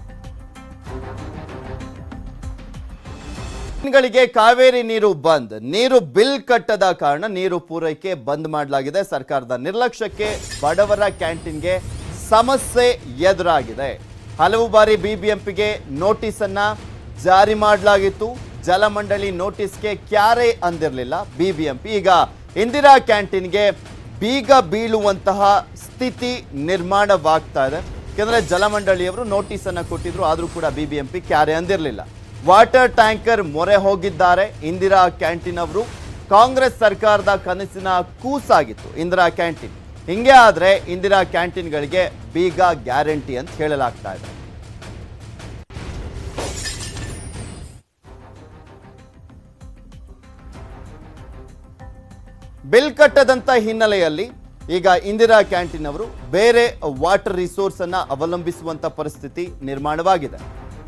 S1: ಗಳಿಗೆ ಕಾವೇರಿ ನೀರು ಬಂದ್ ನೀರು ಬಿಲ್ ಕಟ್ಟದ ಕಾರಣ ನೀರು ಪೂರೈಕೆ ಬಂದ್ ಮಾಡಲಾಗಿದೆ ಸರ್ಕಾರದ ನಿರ್ಲಕ್ಷ್ಯಕ್ಕೆ ಬಡವರ ಕ್ಯಾಂಟೀನ್ಗೆ ಸಮಸ್ಯೆ ಎದುರಾಗಿದೆ ಹಲವು ಬಾರಿ ಬಿಬಿಎಂಪಿಗೆ ನೋಟಿಸ್ ಅನ್ನ ಜಾರಿ ಮಾಡಲಾಗಿತ್ತು ಜಲಮಂಡಳಿ ನೋಟಿಸ್ಗೆ ಕ್ಯಾರೆ ಅಂದಿರಲಿಲ್ಲ ಬಿಬಿಎಂಪಿ ಈಗ ಇಂದಿರಾ ಕ್ಯಾಂಟೀನ್ಗೆ ಬೀಗ ಬೀಳುವಂತಹ ಸ್ಥಿತಿ ನಿರ್ಮಾಣವಾಗ್ತಾ ಇದೆ ಯಾಕಂದ್ರೆ ಜಲಮಂಡಳಿಯವರು ನೋಟಿಸ್ ಅನ್ನ ಕೊಟ್ಟಿದ್ರು ಆದ್ರೂ ಕೂಡ ಬಿಬಿಎಂಪಿ ಕ್ಯಾರೆ ಅಂದಿರಲಿಲ್ಲ ವಾಟರ್ ಟ್ಯಾಂಕರ್ ಮೊರೆ ಹೋಗಿದ್ದಾರೆ ಇಂದಿರಾ ಕ್ಯಾಂಟೀನ್ ಅವರು ಕಾಂಗ್ರೆಸ್ ಸರ್ಕಾರದ ಕನಸಿನ ಕೂಸಾಗಿತ್ತು ಇಂದಿರಾ ಕ್ಯಾಂಟೀನ್ ಹಿಂಗೆ ಆದ್ರೆ ಇಂದಿರಾ ಕ್ಯಾಂಟೀನ್ಗಳಿಗೆ ಬೀಗ ಗ್ಯಾರಂಟಿ ಅಂತ ಹೇಳಲಾಗ್ತಾ ಇದೆ ಬಿಲ್ ಕಟ್ಟದಂತ ಹಿನ್ನೆಲೆಯಲ್ಲಿ ಈಗ ಇಂದಿರಾ ಕ್ಯಾಂಟೀನ್ ಅವರು ಬೇರೆ ವಾಟರ್ ರಿಸೋರ್ಸ್ ಅನ್ನ ಅವಲಂಬಿಸುವಂತ ಪರಿಸ್ಥಿತಿ ನಿರ್ಮಾಣವಾಗಿದೆ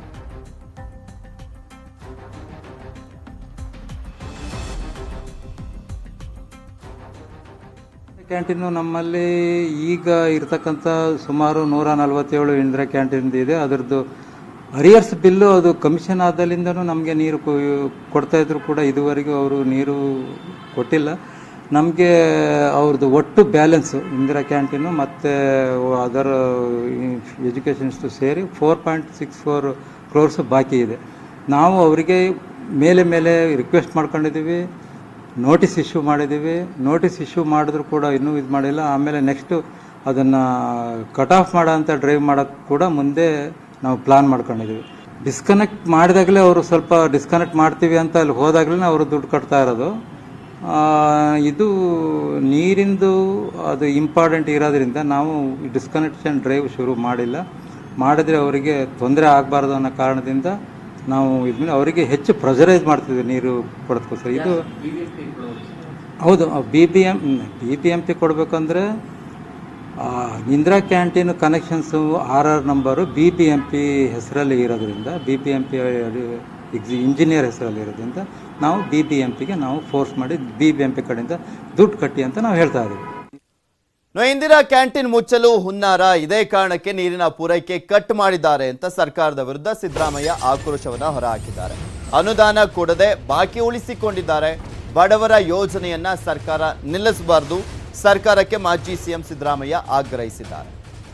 S8: ಕ್ಯಾಂಟೀನು ನಮ್ಮಲ್ಲಿ ಈಗ ಇರ್ತಕ್ಕಂಥ ಸುಮಾರು ನೂರ ನಲವತ್ತೇಳು ಇಂದಿರಾ ಕ್ಯಾಂಟೀನ್ ಇದೆ ಅದರದ್ದು ಅರಿಯರ್ಸ್ ಬಿಲ್ಲು ಅದು ಕಮಿಷನ್ ಆದಲ್ಲಿಂದನೂ ನಮಗೆ ನೀರು ಕೊ- ಕೊಡ್ತಾ ಇದ್ರು ಕೂಡ ಇದುವರೆಗೂ ಅವರು ನೀರು ಕೊಟ್ಟಿಲ್ಲ ನಮಗೆ ಅವ್ರದ್ದು ಒಟ್ಟು ಬ್ಯಾಲೆನ್ಸು ಇಂದಿರಾ ಕ್ಯಾಂಟೀನು ಮತ್ತು ಅದರ್ ಎಜುಕೇಷನ್ಸ್ಟು ಸೇರಿ four point six four crores ಬಾಕಿ ಇದೆ ನಾವು ಅವರಿಗೆ ಮೇಲೆ ಮೇಲೆ ರಿಕ್ವೆಸ್ಟ್ ಮಾಡ್ಕೊಂಡಿದ್ದೀವಿ ನೋಟಿಸ್ ಇಶ್ಯೂ ಮಾಡಿದ್ದೀವಿ ನೋಟಿಸ್ ಇಶ್ಯೂ ಮಾಡಿದ್ರು ಕೂಡ ಇನ್ನೂ ಇದು ಮಾಡಿಲ್ಲ ಆಮೇಲೆ ನೆಕ್ಸ್ಟು ಅದನ್ನು ಕಟ್ ಆಫ್ ಮಾಡೋ ಅಂತ ಡ್ರೈವ್ ಮಾಡೋಕ್ಕೆ ಕೂಡ ಮುಂದೆ ನಾವು ಪ್ಲಾನ್ ಮಾಡ್ಕೊಂಡಿದ್ದೀವಿ ಡಿಸ್ಕನೆಕ್ಟ್ ಮಾಡಿದಾಗಲೇ ಅವರು ಸ್ವಲ್ಪ ಡಿಸ್ಕನೆಕ್ಟ್ ಮಾಡ್ತೀವಿ ಅಂತ ಅಲ್ಲಿ ಹೋದಾಗಲೇ ಅವರು ದುಡ್ಡು ಕಟ್ತಾ ಇರೋದು ಆ, ಇದು ನೀರಿಂದು ಅದು ಇಂಪಾರ್ಟೆಂಟ್ ಇರೋದ್ರಿಂದ ನಾವು ಡಿಸ್ಕನೆಕ್ಷನ್ ಡ್ರೈವ್ ಶುರು ಮಾಡಿಲ್ಲ ಮಾಡಿದ್ರೆ ಅವರಿಗೆ ತೊಂದರೆ ಆಗಬಾರ್ದು ಅನ್ನೋ ಕಾರಣದಿಂದ ನಾವು ಇದ್ಮೇಲೆ ಅವರಿಗೆ ಹೆಚ್ಚು ಪ್ರೆಷರೈಸ್ ಮಾಡ್ತಿದ್ವಿ ನೀರು ಕೊಡೋದಕ್ಕೋಸ್ಕರ ಇದು ಹೌದು B B M B B M P ಕೊಡಬೇಕಂದ್ರೆ Indira canteen connections R R number B B M P ಹೆಸರಲ್ಲಿ ಇರೋದ್ರಿಂದ B B M P engineer ಹೆಸರಲ್ಲಿ ಇರೋದ್ರಿಂದ ನಾವು ಬಿ ಬಿ ಎಮ್ ಪಿಗೆ ನಾವು ಫೋರ್ಸ್ ಮಾಡಿ ಬಿ ಬಿ ಎಮ್ ಪಿ ಕಡೆಯಿಂದ ದುಡ್ಡು ಕಟ್ಟಿ ಅಂತ ನಾವು ಹೇಳ್ತಾ ಇದ್ದೀವಿ
S1: ಇನ್ನು ಇಂದಿರಾ ಕ್ಯಾಂಟೀನ್ ಮುಚ್ಚಲು ಹುನ್ನಾರ ಇದೇ ಕಾರಣಕ್ಕೆ ನೀರಿನ ಪೂರೈಕೆ ಕಟ್ ಮಾಡಿದ್ದಾರೆ ಅಂತ ಸರ್ಕಾರದ ವಿರುದ್ಧ ಸಿದ್ದರಾಮಯ್ಯ ಆಕ್ರೋಶವನ್ನ ಹೊರಹಾಕಿದ್ದಾರೆ ಅನುದಾನ ಕೊಡದೆ ಬಾಕಿ ಉಳಿಸಿಕೊಂಡಿದ್ದಾರೆ ಬಡವರ ಯೋಜನೆಯನ್ನ ಸರ್ಕಾರ ನಿಲ್ಲಿಸಬಾರದು ಸರ್ಕಾರಕ್ಕೆ ಮಾಜಿ ಸಿಎಂ ಸಿದ್ದರಾಮಯ್ಯ ಆಗ್ರಹಿಸಿದ್ದಾರೆ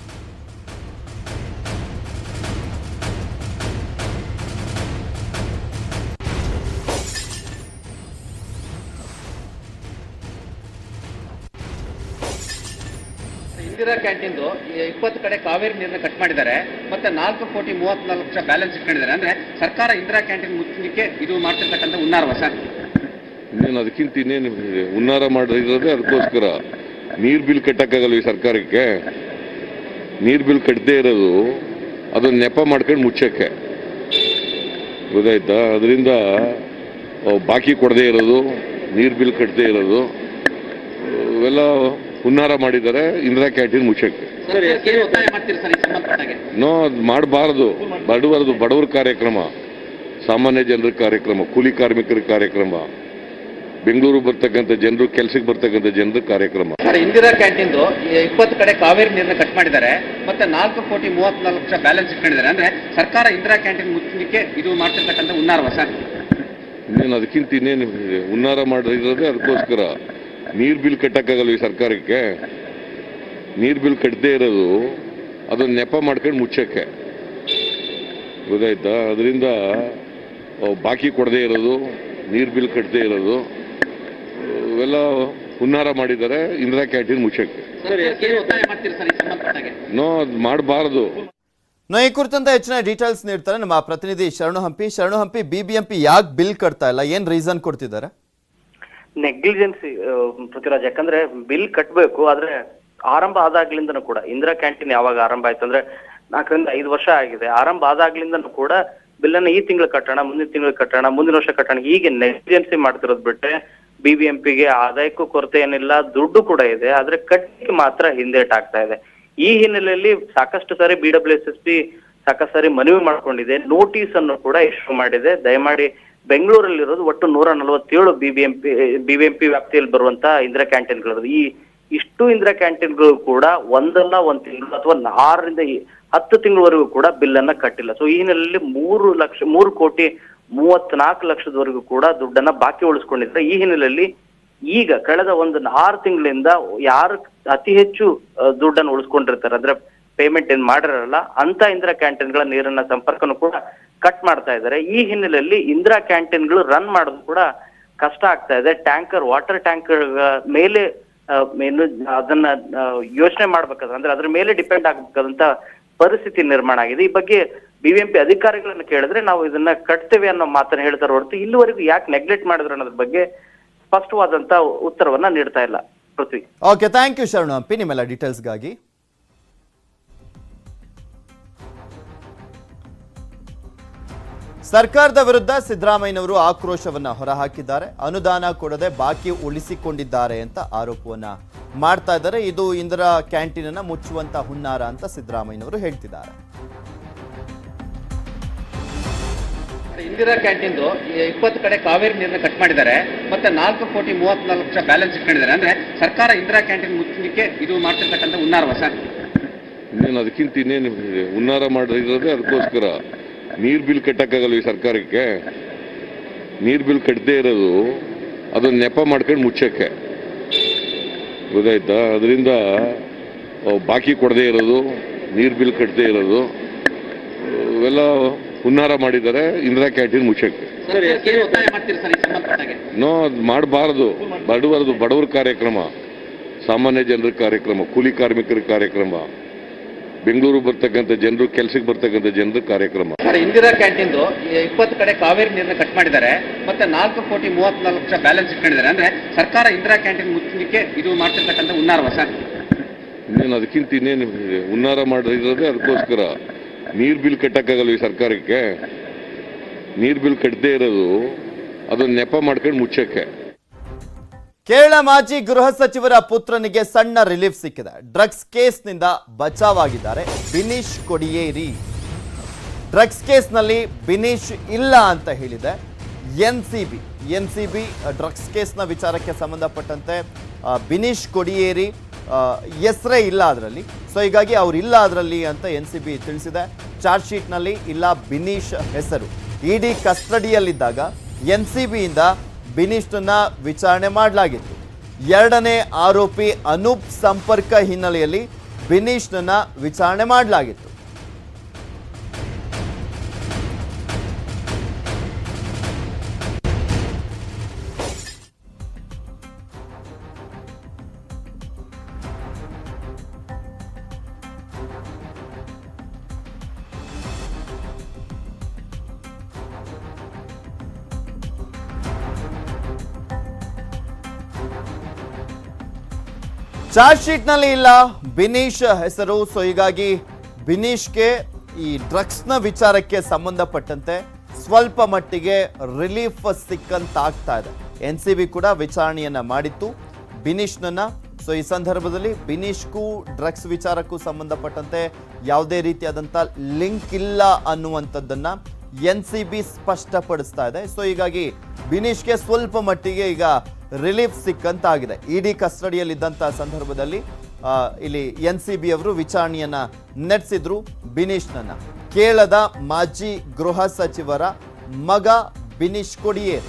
S9: ಇಂದಿರಾ ಕ್ಯಾಂಟೀನ್ದು ಇಪ್ಪತ್ತು ಕಡೆ ಕಾವೇರಿ ನೀರನ್ನ ಕಟ್ ಮಾಡಿದ್ದಾರೆ ಮತ್ತೆ ನಾಲ್ಕು ಕೋಟಿ ಮೂವತ್ನಾಲ್ಕು ಲಕ್ಷ ಬ್ಯಾಲೆನ್ಸ್ ಇಟ್ಕೊಂಡಿದ್ದಾರೆ ಅಂದ್ರೆ ಸರ್ಕಾರ ಇಂದಿರಾ ಕ್ಯಾಂಟೀನ್ ಮುಚ್ಚಲಿಕ್ಕೆ ಇದು ಮಾಡ್ತಿರ್ತಕ್ಕಂಥ ಉನ್ನಾರವ ಸರ್
S2: ಇನ್ನೇನು ಅದಕ್ಕಿಂತ ಇನ್ನೇನು ಇದೆ? ಹುನ್ನಾರ ಮಾಡಿರೋದೇ ಅದಕ್ಕೋಸ್ಕರ ನೀರ್ ಬಿಲ್ ಕಟ್ಟಕ್ಕಾಗಲ್ಲ ಈ ಸರ್ಕಾರಕ್ಕೆ ನೀರ್ ಬಿಲ್ ಕಟ್ಟದೇ ಇರೋದು ಅದನ್ನ ನೆಪ ಮಾಡ್ಕೊಂಡು ಮುಚ್ಚಕ್ಕೆ ಗೊತ್ತಾಯ್ತಾ ಅದರಿಂದ ಬಾಕಿ ಕೊಡದೇ ಇರೋದು ನೀರ್ ಬಿಲ್ ಕಟ್ಟದೇ ಇರೋದು ಇವೆಲ್ಲ ಹುನ್ನಾರ ಮಾಡಿದ್ದಾರೆ ಇಂದಿರಾ ಕ್ಯಾಂಟೀನ್ ಮುಚ್ಚಕ್ಕೆ
S9: ಸರ್ ಏನು ಒತ್ತಾಯ ಮಾಡ್ತೀರಿ ಸರ್ ಈ ಸಂಬಂಧಪಟ್ಟಾಗೆ
S2: ನೋ ಅದು ಮಾಡಬಾರದು ಬಡವರದು ಬಡವರ ಕಾರ್ಯಕ್ರಮ ಸಾಮಾನ್ಯ ಜನರ ಕಾರ್ಯಕ್ರಮ ಕೂಲಿ ಕಾರ್ಮಿಕರ ಕಾರ್ಯಕ್ರಮ ಬೆಂಗಳೂರು ಬರ್ತಕ್ಕಂಥ ಜನರು ಕೆಲಸಕ್ಕೆ ಬರ್ತಕ್ಕಂಥ ಜನರ ಕಾರ್ಯಕ್ರಮ
S9: ಸರ್ ಇಂದಿರಾ ಕ್ಯಾಂಟೀನ್ದು ಇಪ್ಪತ್ತು ಕಡೆ ಕಾವೇರಿ ನೀರನ್ನ ಕಟ್ ಮಾಡಿದ್ದಾರೆ ಮತ್ತೆ ನಾಲ್ಕು ಕೋಟಿ ಮೂವತ್ನಾಲ್ಕು ಲಕ್ಷ ಬ್ಯಾಲೆನ್ಸ್ ಇಟ್ಕೊಂಡಿದ್ದಾರೆ ಅಂದ್ರೆ ಸರ್ಕಾರ ಇಂದಿರಾ ಕ್ಯಾಂಟೀನ್ ಮುಚ್ಚಲಿಕ್ಕೆ ಇದು ಮಾಡ್ತಿರ್ತಕ್ಕಂಥ ಉನ್ನಾರವ ಸರ್
S2: ಇನ್ನೇನು ಅದಕ್ಕಿಂತ ಇನ್ನೇನು ಇದೆ? ಹುನ್ನಾರ ಮಾಡಿರೋದೇ ಅದಕ್ಕೋಸ್ಕರ ನೀರ್ ಬಿಲ್ ಕಟ್ಟಕ್ಕಾಗಲ್ಲ ಈ ಸರ್ಕಾರಕ್ಕೆ ನೀರ್ ಬಿಲ್ ಕಟ್ಟದೇ ಇರೋದು ಅದನ್ನ ನೆಪ ಮಾಡ್ಕೊಂಡು ಮುಚ್ಚಕ್ಕೆ ಗೊತ್ತಾಯ್ತಾ ಅದರಿಂದ ಬಾಕಿ ಕೊಡದೇ ಇರೋದು ನೀರ್ ಬಿಲ್ ಕಟ್ಟದೇ ಇರೋದು ಇವೆಲ್ಲ ಹುನ್ನಾರ ಮಾಡಿದ್ದಾರೆ ಇಂದಿರಾ ಕ್ಯಾಂಟೀನ್ ಮುಚ್ಚಕ್ಕೆ
S9: ಸರ್ ಏನು ಒತ್ತಾಯ ಮಾಡ್ತೀರಿ ಸರ್ ಈ ಸಂಬಂಧಪಟ್ಟಾಗೆ
S2: ನೋ ಅದು ಮಾಡಬಾರದು
S1: ಇನ್ನು ಈ ಕುರಿತಂತೆ ಹೆಚ್ಚಿನ ಡೀಟೇಲ್ಸ್ ನೀಡ್ತಾರೆ ನಮ್ಮ ಪ್ರತಿನಿಧಿ ಶರಣು ಹಂಪಿ ಶರಣು ಹಂಪಿ ಬಿಬಿಎಂಪಿ ಯಾಕೆ ಬಿಲ್ ಕಟ್ತಾ ಇಲ್ಲ ಏನ್ ರೀಸನ್ ಕೊಡ್ತಿದ್ದಾರೆ
S10: ನೆಗ್ಲಿಜೆನ್ಸಿ ಪೃಥ್ವಿರಾಜ್ ಯಾಕಂದ್ರೆ ಬಿಲ್ ಕಟ್ಟಬೇಕು ಆದ್ರೆ ಆರಂಭ ಆದಾಗ್ಲಿಂದನೂ ಕೂಡ ಇಂದಿರಾ ಕ್ಯಾಂಟೀನ್ ಯಾವಾಗ ಆರಂಭ ಆಯ್ತು ಅಂದ್ರೆ ನಾಲ್ಕರಿಂದ ಐದು ವರ್ಷ ಆಗಿದೆ ಆರಂಭ ಆದಾಗ್ಲಿಂದನೂ ಕೂಡ ಬಿಲ್ ಅನ್ನ ಈ ತಿಂಗಳು ಕಟ್ಟೋಣ ಮುಂದಿನ ತಿಂಗಳು ಕಟ್ಟೋಣ ಮುಂದಿನ ವರ್ಷ ಕಟ್ಟೋಣ ಹೀಗೆ ನೆಗ್ಲಿಜೆನ್ಸಿ ಮಾಡ್ತಿರೋದು ಬಿಟ್ರೆ ಬಿಬಿಎಂಪಿಗೆ ಆದಾಯಕ್ಕೂ ಕೊರತೆ ಏನಿಲ್ಲ ದುಡ್ಡು ಕೂಡ ಇದೆ ಆದ್ರೆ ಕಟ್ಟಿಗೆ ಮಾತ್ರ ಹಿಂದೇಟಾಗ್ತಾ ಇದೆ ಈ ಹಿನ್ನೆಲೆಯಲ್ಲಿ ಸಾಕಷ್ಟು ಸಾರಿ B W S S P ಸಾಕಷ್ಟು ಸಾರಿ ಮನವಿ ಮಾಡ್ಕೊಂಡಿದೆ ನೋಟಿಸ್ ಅನ್ನು ಕೂಡ ಇಶ್ಯೂ ಮಾಡಿದೆ ದಯಮಾಡಿ ಬೆಂಗಳೂರಲ್ಲಿರೋದು ಒಟ್ಟು ನೂರ ನಲವತ್ತೇಳು ಬಿಬಿಎಂಪಿ ಬಿಬಿಎಂಪಿ ವ್ಯಾಪ್ತಿಯಲ್ಲಿ ಬರುವಂತ ಇಂದಿರಾ ಕ್ಯಾಂಟೀನ್ಗಳು ಈ ಇಷ್ಟು ಇಂದಿರಾ ಕ್ಯಾಂಟೀನ್ಗಳು ಕೂಡ ಒಂದಲ್ಲ ಒಂದ್ ತಿಂಗಳು ಅಥವಾ ಆರರಿಂದ ಈ- ಹತ್ತು ತಿಂಗಳವರೆಗೂ ಕೂಡ ಬಿಲ್ ಅನ್ನ ಕಟ್ಟಿಲ್ಲ ಸೊ ಈ ಹಿನ್ನೆಲೆಯಲ್ಲಿ ಮೂರು ಲಕ್ಷ ಮೂರು ಕೋಟಿ ಮೂವತ್ನಾಲ್ಕು ಲಕ್ಷದವರೆಗೂ ಕೂಡ ದುಡ್ಡನ್ನ ಬಾಕಿ ಉಳಿಸ್ಕೊಂಡಿದ್ರೆ ಈ ಹಿನ್ನೆಲೆಯಲ್ಲಿ ಈಗ ಕಳೆದ ಒಂದು ಆರು ತಿಂಗಳಿಂದ ಯಾರು ಅತಿ ಹೆಚ್ಚು ಆ, ದುಡ್ಡನ್ನು ಉಳಿಸ್ಕೊಂಡಿರ್ತಾರೆ ಅಂದ್ರೆ ಪೇಮೆಂಟ್ ಏನ್ ಮಾಡಿರಲ್ಲ ಅಂತ ಇಂದಿರಾ ಕ್ಯಾಂಟೀನ್ಗಳ ನೀರನ್ನ ಸಂಪರ್ಕನು ಕೂಡ ಕಟ್ ಮಾಡ್ತಾ ಇದ್ದಾರೆ ಈ ಹಿನ್ನೆಲೆಯಲ್ಲಿ ಇಂದಿರಾ ಕ್ಯಾಂಟೀನ್ಗಳು ರನ್ ಮಾಡೋದು ಕೂಡ ಕಷ್ಟ ಆಗ್ತಾ ಇದೆ ಟ್ಯಾಂಕರ್ ವಾಟರ್ ಟ್ಯಾಂಕರ್ ಮೇಲೆ ಆ, ಏನು ಅದನ್ನ ಯೋಚನೆ ಮಾಡ್ಬೇಕಾದ್ರೆ ಅಂದ್ರೆ ಅದ್ರ ಮೇಲೆ ಡಿಪೆಂಡ್ ಆಗ್ಬೇಕಾದಂತ ಪರಿಸ್ಥಿತಿ ನಿರ್ಮಾಣ ಆಗಿದೆ ಈ ಬಗ್ಗೆ ಬಿಬಿಎಂಪಿ ಅಧಿಕಾರಿಗಳನ್ನ ಕೇಳಿದ್ರೆ ನಾವು ಇದನ್ನ ಕಟ್ತೇವೆ ಅನ್ನೋ ಮಾತನ್ನ ಹೇಳ್ತಾರೆ ಹೊರತು ಇಲ್ಲಿವರೆಗೂ ಯಾಕೆ ನೆಗ್ಲೆಕ್ಟ್ ಮಾಡಿದ್ರು ಅನ್ನೋದ್ರ ಬಗ್ಗೆ ಸ್ಪಷ್ಟವಾದಂತ ಉತ್ತರವನ್ನ ನೀಡ್ತಾ ಇಲ್ಲ ಪೃಥ್ವಿ
S1: ಓಕೆ ಥ್ಯಾಂಕ್ ಯು ಶರಣು ಹಂಪಿ ನಿಮ್ಮೆಲ್ಲ ಡೀಟೇಲ್ಸ್ಗಾಗಿ ಸರ್ಕಾರದ ವಿರುದ್ಧ ಸಿದ್ದರಾಮಯ್ಯನವರು ಆಕ್ರೋಶವನ್ನ ಹೊರಹಾಕಿದ್ದಾರೆ ಅನುದಾನ ಕೊಡದೆ ಬಾಕಿ ಉಳಿಸಿಕೊಂಡಿದ್ದಾರೆ ಅಂತ ಆರೋಪವನ್ನ ಮಾಡ್ತಾ ಇದ್ದಾರೆ ಇದು ಇಂದಿರಾ ಕ್ಯಾಂಟೀನ್ ಅನ್ನ ಮುಚ್ಚುವಂತ ಹುನ್ನಾರ ಅಂತ ಸಿದ್ದರಾಮಯ್ಯನವರು ಹೇಳ್ತಿದ್ದಾರೆ
S9: ಇಂದಿರಾ ಕ್ಯಾಂಟೀನ್ದು ಇಪ್ಪತ್ತು ಕಡೆ ಕಾವೇರಿ ನೀರನ್ನ ಕಟ್ ಮಾಡಿದ್ದಾರೆ ಮತ್ತೆ ನಾಲ್ಕು ಕೋಟಿ ಮೂವತ್ನಾಲ್ಕು ಲಕ್ಷ ಬ್ಯಾಲೆನ್ಸ್ ಇಟ್ಕೊಂಡಿದ್ದಾರೆ ಅಂದ್ರೆ ಸರ್ಕಾರ ಇಂದಿರಾ ಕ್ಯಾಂಟೀನ್ ಮುಚ್ಚಲಿಕ್ಕೆ ಇದು ಮಾಡ್ತಿರ್ತಕ್ಕಂಥ ಹುನ್ನಾರವ ಸರ್
S2: ಇನ್ನೇನು ಅದಕ್ಕಿಂತ ಇನ್ನೇನು ಇದೆ? ಹುನ್ನಾರ ಮಾಡಿರೋದೇ ಅದಕ್ಕೋಸ್ಕರ ನೀರ್ ಬಿಲ್ ಕಟ್ಟಕ್ಕಾಗಲ್ಲ ಈ ಸರ್ಕಾರಕ್ಕೆ ನೀರ್ ಬಿಲ್ ಕಟ್ಟದೇ ಇರೋದು ಅದನ್ನ ನೆಪ ಮಾಡ್ಕೊಂಡು ಮುಚ್ಚಕ್ಕೆ ಗೊತ್ತಾಯ್ತಾ ಅದರಿಂದ ಬಾಕಿ ಕೊಡದೇ ಇರೋದು ನೀರ್ ಬಿಲ್ ಕಟ್ಟದೇ ಇರೋದು ಇವೆಲ್ಲ ಹುನ್ನಾರ ಮಾಡಿದ್ದಾರೆ ಇಂದಿರಾ ಕ್ಯಾಂಟೀನ್ ಮುಚ್ಚಕ್ಕೆ
S9: ಸರ್ ಒತ್ತಾಯ ಮಾಡ್ತೀರಿ ಸರ್ ಈ ಸಂಬಂಧಪಟ್ಟಾಗೆ
S2: ನೋ ಅದು ಮಾಡಬಾರದು ಬಡವರದು ಬಡವರ ಕಾರ್ಯಕ್ರಮ ಸಾಮಾನ್ಯ ಜನರ ಕಾರ್ಯಕ್ರಮ ಕೂಲಿ ಕಾರ್ಮಿಕರ ಕಾರ್ಯಕ್ರಮ ಬೆಂಗಳೂರು ಬರ್ತಕ್ಕಂಥ ಜನರು ಕೆಲಸಕ್ಕೆ ಬರ್ತಕ್ಕಂಥ ಜನರ ಕಾರ್ಯಕ್ರಮ
S9: ಸರ್ ಇಂದಿರಾ ಕ್ಯಾಂಟೀನ್ದು ಇಪ್ಪತ್ತು ಕಡೆ ಕಾವೇರಿ ನೀರನ್ನ ಕಟ್ ಮಾಡಿದ್ದಾರೆ ಮತ್ತೆ ನಾಲ್ಕು ಕೋಟಿ ಮೂವತ್ನಾಲ್ಕು ಲಕ್ಷ ಬ್ಯಾಲೆನ್ಸ್ ಇಟ್ಕೊಂಡಿದ್ದಾರೆ ಅಂದ್ರೆ ಸರ್ಕಾರ ಇಂದಿರಾ ಕ್ಯಾಂಟೀನ್ ಮುಚ್ಚಲಿಕ್ಕೆ ಇದು ಮಾಡ್ತಿರ್ತಕ್ಕಂಥ ಹುನ್ನಾರವ ಸರ್
S2: ಇನ್ನೇನು ಅದಕ್ಕಿಂತ ಇನ್ನೇನು ಇದೆ? ಹುನ್ನಾರ ಮಾಡಿರೋದೇ ಅದಕ್ಕೋಸ್ಕರ ನೀರ್ ಬಿಲ್ ಕಟ್ಟಕ್ಕಾಗಲ್ಲ ಈ ಸರ್ಕಾರಕ್ಕೆ ನೀರ್ ಬಿಲ್ ಕಟ್ಟದೇ ಇರೋದು ಅದನ್ನ ನೆಪ ಮಾಡ್ಕೊಂಡು ಮುಚ್ಚಕ್ಕೆ
S1: ಕೇರಳ ಮಾಜಿ ಗೃಹ ಸಚಿವರ ಪುತ್ರನಿಗೆ ಸಣ್ಣ ರಿಲೀಫ್ ಸಿಕ್ಕಿದೆ ಡ್ರಗ್ಸ್ ಕೇಸ್ನಿಂದ ಬಚಾವಾಗಿದ್ದಾರೆ ಬಿನೀಶ್ ಕೊಡಿಯೇರಿ ಡ್ರಗ್ಸ್ ಕೇಸ್ನಲ್ಲಿ ಬಿನೀಶ್ ಇಲ್ಲ ಅಂತ ಹೇಳಿದೆ N C B N C B drugs ಕೇಸ್ನ ವಿಚಾರಕ್ಕೆ ಸಂಬಂಧಪಟ್ಟಂತೆ ಆ, ಬಿನೀಶ್ ಕೊಡಿಯೇರಿ ಹೆಸರೇ ಇಲ್ಲ ಅದರಲ್ಲಿ ಸೊ ಹೀಗಾಗಿ ಅವ್ರು ಇಲ್ಲ ಅದರಲ್ಲಿ ಅಂತ ಎನ್ ಸಿ ಬಿ ತಿಳಿಸಿದೆ ಚಾರ್ಜ್ ಶೀಟ್ನಲ್ಲಿ ಇಲ್ಲ ಬಿನೀಶ್ ಹೆಸರು ಇಡಿ ಕಸ್ಟಡಿಯಲ್ಲಿದ್ದಾಗ ಎನ್ ಸಿ ಬಿಯಿಂದ ಬಿನೀಶ್ನನ್ನ ವಿಚಾರಣೆ ಮಾಡಲಾಗಿತ್ತು ಎರಡನೇ ಆರೋಪಿ ಅನೂಪ್ ಸಂಪರ್ಕ ಹಿನ್ನೆಲೆಯಲ್ಲಿ ಬಿನೀಶ್ನನ್ನ ವಿಚಾರಣೆ ಮಾಡಲಾಗಿತ್ತು ಚಾರ್ಜ್ ಶೀಟ್ನಲ್ಲಿ ಇಲ್ಲ ಬಿನೀಶ್ ಹೆಸರು ಸೊ ಹೀಗಾಗಿ ಬಿನೀಶ್ಗೆ ಈ ಡ್ರಗ್ಸ್ನ ವಿಚಾರಕ್ಕೆ ಸಂಬಂಧಪಟ್ಟಂತೆ ಸ್ವಲ್ಪ ಮಟ್ಟಿಗೆ ರಿಲೀಫ್ ಸಿಕ್ಕಂತಾಗ್ತಾ ಇದೆ ಎನ್ ಸಿ ಬಿ ಕೂಡ ವಿಚಾರಣೆಯನ್ನ ಮಾಡಿತ್ತು ಬಿನೀಶ್ನನ್ನ ಸೊ ಈ ಸಂದರ್ಭದಲ್ಲಿ ಬಿನೀಶ್ಗೂ ಡ್ರಗ್ಸ್ ವಿಚಾರಕ್ಕೂ ಸಂಬಂಧಪಟ್ಟಂತೆ ಯಾವುದೇ ರೀತಿಯಾದಂಥ ಲಿಂಕ್ ಇಲ್ಲ ಅನ್ನುವಂಥದ್ದನ್ನ ಎನ್ ಸಿ ಬಿ ಸ್ಪಷ್ಟಪಡಿಸ್ತಾ ಇದೆ ಸೊ ಹೀಗಾಗಿ ಬಿನೀಶ್ಗೆ ಸ್ವಲ್ಪ ಮಟ್ಟಿಗೆ ಈಗ ರಿಲೀಫ್ ಸಿಕ್ಕಂತಾಗಿದೆ ಇಡಿ ಕಸ್ಟಡಿಯಲ್ಲಿದ್ದಂಥ ಸಂದರ್ಭದಲ್ಲಿ ಆ, ಇಲ್ಲಿ ಎನ್ ಸಿ ಬಿ ಅವರು ವಿಚಾರಣೆಯನ್ನ ನಡೆಸಿದ್ರು ಬಿನೀಶ್ನನ್ನ ಕೇರಳದ ಮಾಜಿ ಗೃಹ ಸಚಿವರ ಮಗ ಬಿನೀಶ್ ಕೊಡಿಯೇರಿ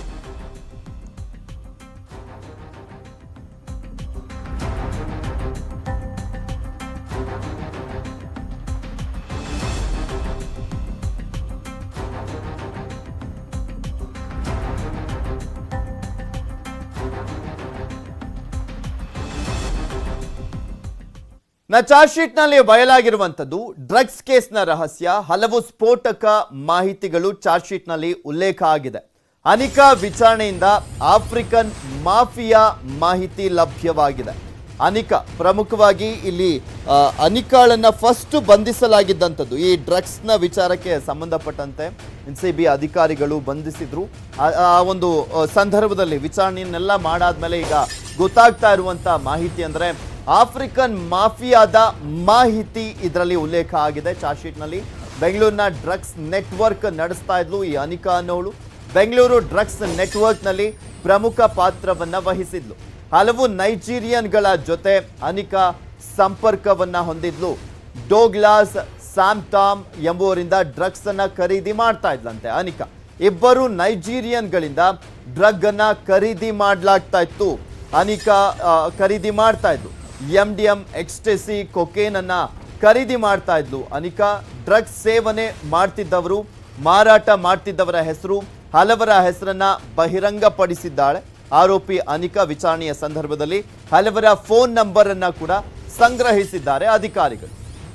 S1: ನ ಚಾರ್ಜ್ ಶೀಟ್ನಲ್ಲಿ ಬಯಲಾಗಿರುವಂಥದ್ದು ಡ್ರಗ್ಸ್ ಕೇಸ್ನ ರಹಸ್ಯ ಹಲವು ಸ್ಫೋಟಕ ಮಾಹಿತಿಗಳು ಚಾರ್ಜ್ ಶೀಟ್ನಲ್ಲಿ ಉಲ್ಲೇಖ ಆಗಿದೆ ಅನಿಕಾ ವಿಚಾರಣೆಯಿಂದ ಆಫ್ರಿಕನ್ ಮಾಫಿಯಾ ಮಾಹಿತಿ ಲಭ್ಯವಾಗಿದೆ ಅನಿಕಾ ಪ್ರಮುಖವಾಗಿ ಇಲ್ಲಿ ಆ, ಅನಿಕಾಳನ್ನ ಫಸ್ಟ್ ಬಂಧಿಸಲಾಗಿದ್ದಂಥದ್ದು ಈ ಡ್ರಗ್ಸ್ನ ವಿಚಾರಕ್ಕೆ ಸಂಬಂಧಪಟ್ಟಂತೆ ಎನ್ ಸಿ ಬಿ ಅಧಿಕಾರಿಗಳು ಬಂಧಿಸಿದ್ರು ಆ- ಆ ಒಂದು ಆ, ಸಂದರ್ಭದಲ್ಲಿ ವಿಚಾರಣೆಯನ್ನೆಲ್ಲ ಮಾಡಾದ್ಮೇಲೆ ಈಗ ಗೊತ್ತಾಗ್ತಾ ಇರುವಂತ ಮಾಹಿತಿ ಅಂದ್ರೆ ಆಫ್ರಿಕನ್ ಮಾಫಿಯಾದ ಮಾಹಿತಿ ಇದರಲ್ಲಿ ಉಲ್ಲೇಖ ಆಗಿದೆ ಚಾರ್ಜ್ ಶೀಟ್ನಲ್ಲಿ ಬೆಂಗಳೂರಿನ ಡ್ರಗ್ಸ್ ನೆಟ್ವರ್ಕ್ ನಡೆಸ್ತಾ ಇದ್ಲು ಈ ಅನಿಕಾ ಅನ್ನೋಳು ಬೆಂಗಳೂರು ಡ್ರಗ್ಸ್ ನೆಟ್ವರ್ಕ್ನಲ್ಲಿ ಪ್ರಮುಖ ಪಾತ್ರವನ್ನ ವಹಿಸಿದ್ಲು ಹಲವು ನೈಜೀರಿಯನ್ಗಳ ಜೊತೆ ಅನಿಕಾ ಸಂಪರ್ಕವನ್ನ ಹೊಂದಿದ್ಲು ಡೋಗ್ಲಾಸ್ ಸ್ಯಾಮ್ಟಾಮ್ ಎಂಬುವರಿಂದ ಡ್ರಗ್ಸ್ ಅನ್ನ ಖರೀದಿ ಮಾಡ್ತಾ ಇದ್ಲಂತೆ ಅನಿಕಾ ಇಬ್ಬರು ನೈಜೀರಿಯನ್ಗಳಿಂದ ಡ್ರಗ್ ಅನ್ನ ಖರೀದಿ ಮಾಡ್ಲಾಗ್ತಾ ಇತ್ತು ಅನಿಕಾ ಆ, ಖರೀದಿ ಮಾಡ್ತಾ ಇದ್ಲು M D M ecstasy cocaine ಅನ್ನ ಖರೀದಿ ಮಾಡ್ತಾ ಇದ್ಲು ಅನಿಕಾ ಡ್ರಗ್ಸ್ ಸೇವನೆ ಮಾಡ್ತಿದ್ದವರು ಮಾರಾಟ ಮಾಡ್ತಿದ್ದವರ ಹೆಸರು ಹಲವರ ಹೆಸರನ್ನ ಬಹಿರಂಗಪಡಿಸಿದ್ದಾಳೆ ಆರೋಪಿ ಅನಿಕಾ ವಿಚಾರಣೆಯ ಸಂದರ್ಭದಲ್ಲಿ ಹಲವರ ಫೋನ್ ನಂಬರ್ ಅನ್ನ ಕೂಡ ಸಂಗ್ರಹಿಸಿದ್ದಾರೆ ಅಧಿಕಾರಿಗಳು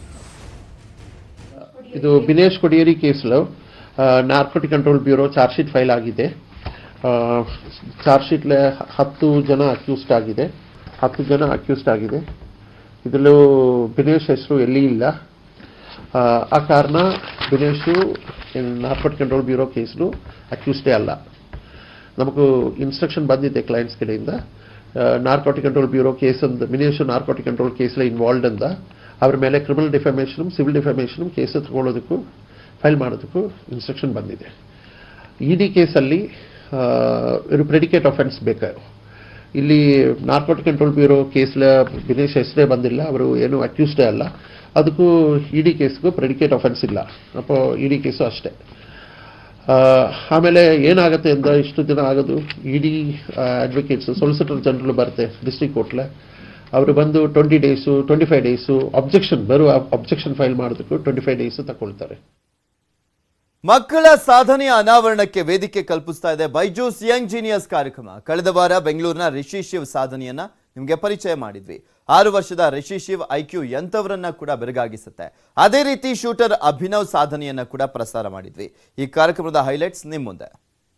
S11: ಇದು ಬಿನೇಶ್ ಕೊಡಿಯೇರಿ ಕೇಸ್ಲು narcotic control bureau charge sheet file ಆಗಿದೆ ಚಾರ್ಜ್ ಶೀಟ್ಲೆ ಹತ್ತು ಜನ ಅಕ್ಯೂಸ್ಡ್ ಆಗಿದೆ ಹತ್ತು ಜನ ಅಕ್ಯೂಸ್ಡ್ ಆಗಿದೆ ಇದರಲ್ಲೂ ಬಿನೇಶ್ ಹೆಸರು ಎಲ್ಲಿ ಇಲ್ಲ ಆ, ಆ ಕಾರಣ ಬಿನೇಶು ನಾರ್ಕೋಟಿಕ್ ಕಂಟ್ರೋಲ್ ಬ್ಯೂರೋ ಕೇಸ್ಲು ಅಕ್ಯೂಸ್ಡೇ ಅಲ್ಲ ನಮಗೂ ಇನ್ಸ್ಟ್ರಕ್ಷನ್ ಬಂದಿದೆ ಕ್ಲೈಂಟ್ಸ್ ಕಡೆಯಿಂದ ನಾರ್ಕೋಟಿಕ್ ಕಂಟ್ರೋಲ್ ಬ್ಯೂರೋ ಕೇಸ್ ಅಂತ ಬಿನೇಶು ನಾರ್ಕೋಟಿಕ್ ಕಂಟ್ರೋಲ್ ಕೇಸ್ಲ ಇನ್ವಾಲ್ವ್ಡ್ ಅಂತ ಅವ್ರ ಮೇಲೆ criminal defamation civil defamation case ತಗೊಳ್ಳೋದಕ್ಕೂ ಫೈಲ್ ಮಾಡೋದಕ್ಕೂ ಇನ್ಸ್ಟ್ರಕ್ಷನ್ ಬಂದಿದೆ ಇ ಡಿ ಕೇಸಲ್ಲಿ ಇವರು ಪ್ರೆಡಿಕೇಟ್ ಅಫೆನ್ಸ್ ಬೇಕು ಇಲ್ಲಿ ನಾರ್ಕೋಟಿಕ್ ಕಂಟ್ರೋಲ್ ಬ್ಯೂರೋ ಕೇಸ್ಲ ಬಿನೇಶ್ ಹೆಸರೇ ಬಂದಿಲ್ಲ ಅವರು ಏನು ಅಕ್ಯೂಸ್ಡೇ ಅಲ್ಲ ಅದಕ್ಕೂ ಇ ಡಿ ಕೇಸ್ಗೂ ಪ್ರೆಡಿಕೇಟ್ ಅಫೆನ್ಸ್ ಇಲ್ಲ ಅಪ್ಪೋ ಇ ಡಿ ಕೇಸು ಅಷ್ಟೇ ಆ, ಆಮೇಲೆ ಏನಾಗುತ್ತೆ ಅಂತ ಇಷ್ಟು ದಿನ ಆಗೋದು ಇಡಿ ಅಡ್ವೊಕೇಟ್ಸ್ ಸೊಲಿಸಿಟರ್ ಜನರಲ್ ಬರುತ್ತೆ ಡಿಸ್ಟ್ರಿಕ್ಟ್ ಕೋರ್ಟ್ಲೆ ಅವರು ಬಂದು twenty days twenty five days objection ಬರುವ ಅಬ್ಜೆಕ್ಷನ್ ಫೈಲ್ ಮಾಡೋದಕ್ಕೂ ಟ್ವೆಂಟಿ ಫೈವ್ ಡೇಸು ತಗೊಳ್ತಾರೆ
S1: ಮಕ್ಕಳ ಸಾಧನೆಯ ಅನಾವರಣಕ್ಕೆ ವೇದಿಕೆ ಕಲ್ಪಿಸ್ತಾ ಇದೆ ಬೈಜೂಸ್ ಯಂಗ್ ಜೀನಿಯಸ್ ಕಾರ್ಯಕ್ರಮ ಕಳೆದ ವಾರ ಬೆಂಗಳೂರಿನ ರಿಷಿ ಶಿವ್ ಸಾಧನೆಯನ್ನ ನಿಮಗೆ ಪರಿಚಯ ಮಾಡಿದ್ವಿ ಆರು ವರ್ಷದ ರಿಷಿ ಶಿವ್ ಐಕ್ಯೂ ಎಂಥವರನ್ನ ಕೂಡ ಬೆರಗಾಗಿಸುತ್ತೆ ಅದೇ ರೀತಿ ಶೂಟರ್ ಅಭಿನವ್ ಸಾಧನೆಯನ್ನ ಕೂಡ ಪ್ರಸಾರ ಮಾಡಿದ್ವಿ ಈ ಕಾರ್ಯಕ್ರಮದ ಹೈಲೈಟ್ಸ್ ನಿಮ್ಮ ಮುಂದೆ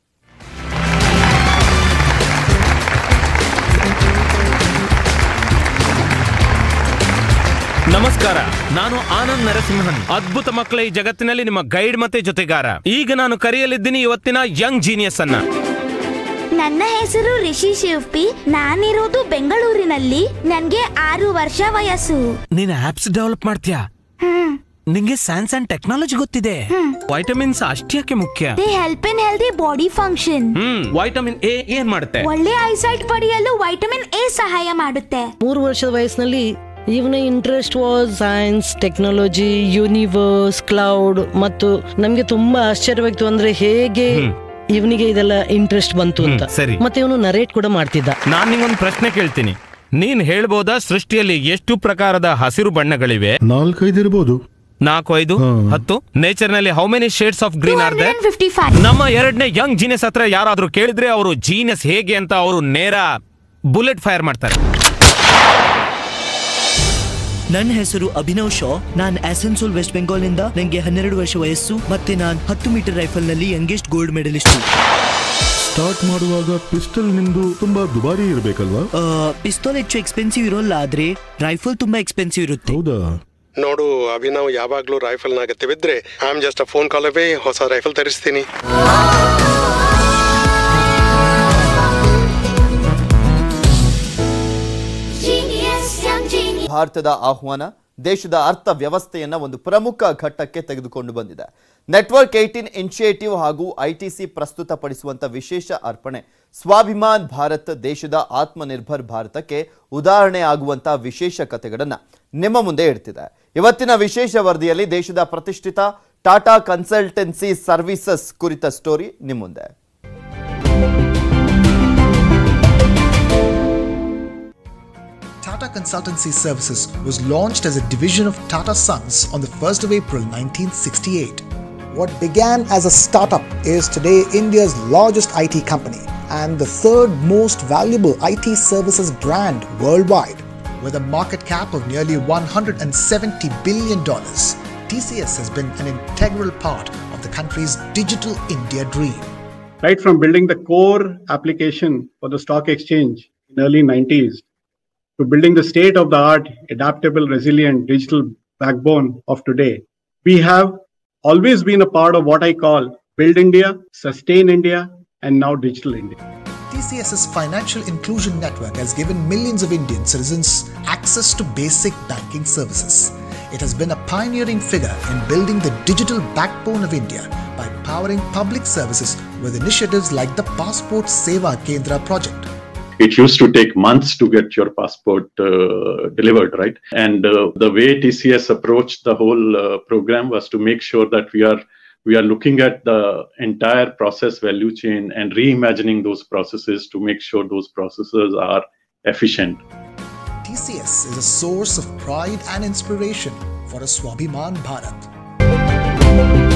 S12: ನಮಸ್ಕಾರ ನಾನು ಆನಂದ್ ನರಸಿಂಹನ್ ಅದ್ಭುತ ಮಕ್ಕಳ ಈ ಜಗತ್ತಿನಲ್ಲಿ ನಿಮ್ಮ ಗೈಡ್ ಮತ್ತೆ ಜೊತೆಗಾರ ಈಗ ನಾನು ಕರೆಯಲಿದ್ದೀನಿ ಇವತ್ತಿನ ಯಂಗ್ ಜೀನಿಯಸ್ ಅನ್ನ
S13: ನನ್ನ ಹೆಸರು ರಿಷಿ ಶಿವ್ಪಿ ನಾನಿರೋದು ಬೆಂಗಳೂರಿನಲ್ಲಿ ನನ್ಗೆ ಆರು ವರ್ಷ ವಯಸ್ಸು
S12: ನೀನ್ ಆಪ್ಸ್ ಡೆವಲಪ್ ಮಾಡ್ತೀಯಾ ನಿಂಗೆ ಸೈನ್ಸ್ ಅಂಡ್ ಟೆಕ್ನಾಲಜಿ ಗೊತ್ತಿದೆ ವೈಟಮಿನ್ಸ್ ಅಷ್ಟ್ಯಾಕೆ ಮುಖ್ಯ
S13: they help in healthy body function
S12: hmm vitamin A ಏನ್ ಮಾಡುತ್ತೆ
S13: ಒಳ್ಳೆ ಐಸೈಟ್ ಪಡೆಯಲು ವೈಟಮಿನ್ ಎ ಸಹಾಯ ಮಾಡುತ್ತೆ
S14: ಮೂರು ವರ್ಷದ ವಯಸ್ಸಿನಲ್ಲಿ ಇವನ interest was science technology universe cloud ಮತ್ತು ನಮ್ಗೆ ತುಂಬಾ ಆಶ್ಚರ್ಯವಾಗಿತ್ತು ಅಂದ್ರೆ ಹೇಗೆ ಇವನಿಗೆ ಇದೆಲ್ಲ ಇಂಟ್ರೆಸ್ಟ್ ಬಂತು ಅಂತ
S12: ಹ್ಮ್, ಸರಿ.
S14: ಮತ್ತೆ ಇವನು ನರೇಟ್ ಕೂಡ ಮಾಡ್ತಿದ್ದ
S12: ನಾನ್ ನಿಂಗೊಂದು ಪ್ರಶ್ನೆ ಕೇಳ್ತೀನಿ ನೀನ್ ಹೇಳ್ಬೋದಾ ಸೃಷ್ಟಿಯಲ್ಲಿ ಎಷ್ಟು ಪ್ರಕಾರದ ಹಸಿರು ಬಣ್ಣಗಳಿವೆ
S15: ನಾಲ್ಕೈದು ಇರ್ಬೋದು
S12: ನಾಲ್ಕು ಐದು ಹತ್ತು ನೇಚರ್ ನಲ್ಲಿ how many shades of green are they
S13: fifty five
S12: ನಮ್ಮ ಎರಡನೇ ಯಂಗ್ ಜೀನಿಯಸ್ ಹತ್ರ ಯಾರಾದ್ರೂ ಕೇಳಿದ್ರೆ ಅವರು ಜೀನಿಯಸ್ ಹೇಗೆ ಅಂತ ಅವರು ನೇರ ಬುಲೆಟ್ ಫೈರ್ ಮಾಡ್ತಾರೆ
S16: ನನ್ನ ಹೆಸರು ಅಭಿನವ್ ಶಾ ನಾನು ಆಸನ್ಸೋಲ್ ವೆಸ್ಟ್ ಬೆಂಗಾಲ್ನಿಂದ ನನಗೆ ಹನ್ನೆರಡು ವರ್ಷ ವಯಸ್ಸು ಮತ್ತೆ ನಾನು ಹತ್ತು ಮೀಟರ್ ರೈಫಲ್ನಲ್ಲಿ ಯಂಗೆಸ್ಟ್ ಗೋಲ್ಡ್ ಮೆಡಲಿಸ್ಟ್
S15: ಸ್ಟಾರ್ಟ್ ಮಾಡುವಾಗ ಪಿಸ್ಟಲ್ ನಿಮ್ದು ತುಂಬಾ ದುಬಾರಿ ಇರ್ಬೇಕಲ್ವಾ
S16: ಪಿಸ್ತೂಲ್ ಹೆಚ್ಚು ಎಕ್ಸ್ಪೆನ್ಸಿವ್ ಇರೋಲ್ಲ ಆದ್ರೆ ರೈಫಲ್ ತುಂಬಾ ಎಕ್ಸ್ಪೆನ್ಸಿವ್ ಇರುತ್ತೆ
S15: ಹೌದಾ
S17: ನೋಡು ಅಭಿನವ್ ಯಾವಾಗ್ಲೂ ರೈಫಲ್ ನ ಅಗತ್ಯವಿದ್ರೆ I am just phone call away ಹೊಸ ರೈಫಲ್ ತರಿಸ್ತೀನಿ
S1: ಭಾರತದ ಆಹ್ವಾನ ದೇಶದ ಅರ್ಥ ವ್ಯವಸ್ಥೆಯನ್ನ ಒಂದು ಪ್ರಮುಖ ಘಟ್ಟಕ್ಕೆ ತೆಗೆದುಕೊಂಡು ಬಂದಿದೆ ನೆಟ್ವರ್ಕ್ ಏಟೀನ್ ಇನಿಷಿಯೇಟಿವ್ ಹಾಗೂ ಐಟಿಸಿ ಪ್ರಸ್ತುತಪಡಿಸುವಂತ ವಿಶೇಷ ಅರ್ಪಣೆ ಸ್ವಾಭಿಮಾನ್ ಭಾರತ್ ದೇಶದ ಆತ್ಮನಿರ್ಭರ್ ಭಾರತಕ್ಕೆ ಉದಾಹರಣೆ ಆಗುವಂತ ವಿಶೇಷ ಕಥೆಗಳನ್ನ ನಿಮ್ಮ ಮುಂದೆ ಇಡ್ತಿದೆ ಇವತ್ತಿನ ವಿಶೇಷ ವರದಿಯಲ್ಲಿ ದೇಶದ ಪ್ರತಿಷ್ಠಿತ ಟಾಟಾ ಕನ್ಸಲ್ಟೆನ್ಸಿ ಸರ್ವಿಸಸ್ ಕುರಿತ ಸ್ಟೋರಿ ನಿಮ್ಮ ಮುಂದೆ
S18: Tata Consultancy Services was launched as a division of Tata Sons on the 1st of April 1968.
S19: What began as a startup is today India's largest IT company and the third most valuable IT services brand worldwide.
S18: With a market cap of nearly $170 billion, TCS has been an integral part of the country's digital India dream.
S20: right from building the core application for the stock exchange in early 90s to building the state of the art, adaptable, resilient digital backbone of today. We have always been a part of what I call Build India, Sustain India, and now Digital India.
S18: TCS's financial inclusion network has given millions of Indian citizens access to basic banking services. It has been a pioneering figure in building the digital backbone of India by powering public services with initiatives like the Passport Seva Kendra project.
S21: it used to take months to get your passport uh, delivered right and uh, the way tcs approached the whole uh, program was to make sure that we are we are looking at the entire process value chain and reimagining those processes to make sure those processes are efficient
S18: TCS is a source of pride and inspiration for a Swabhiman Bharat.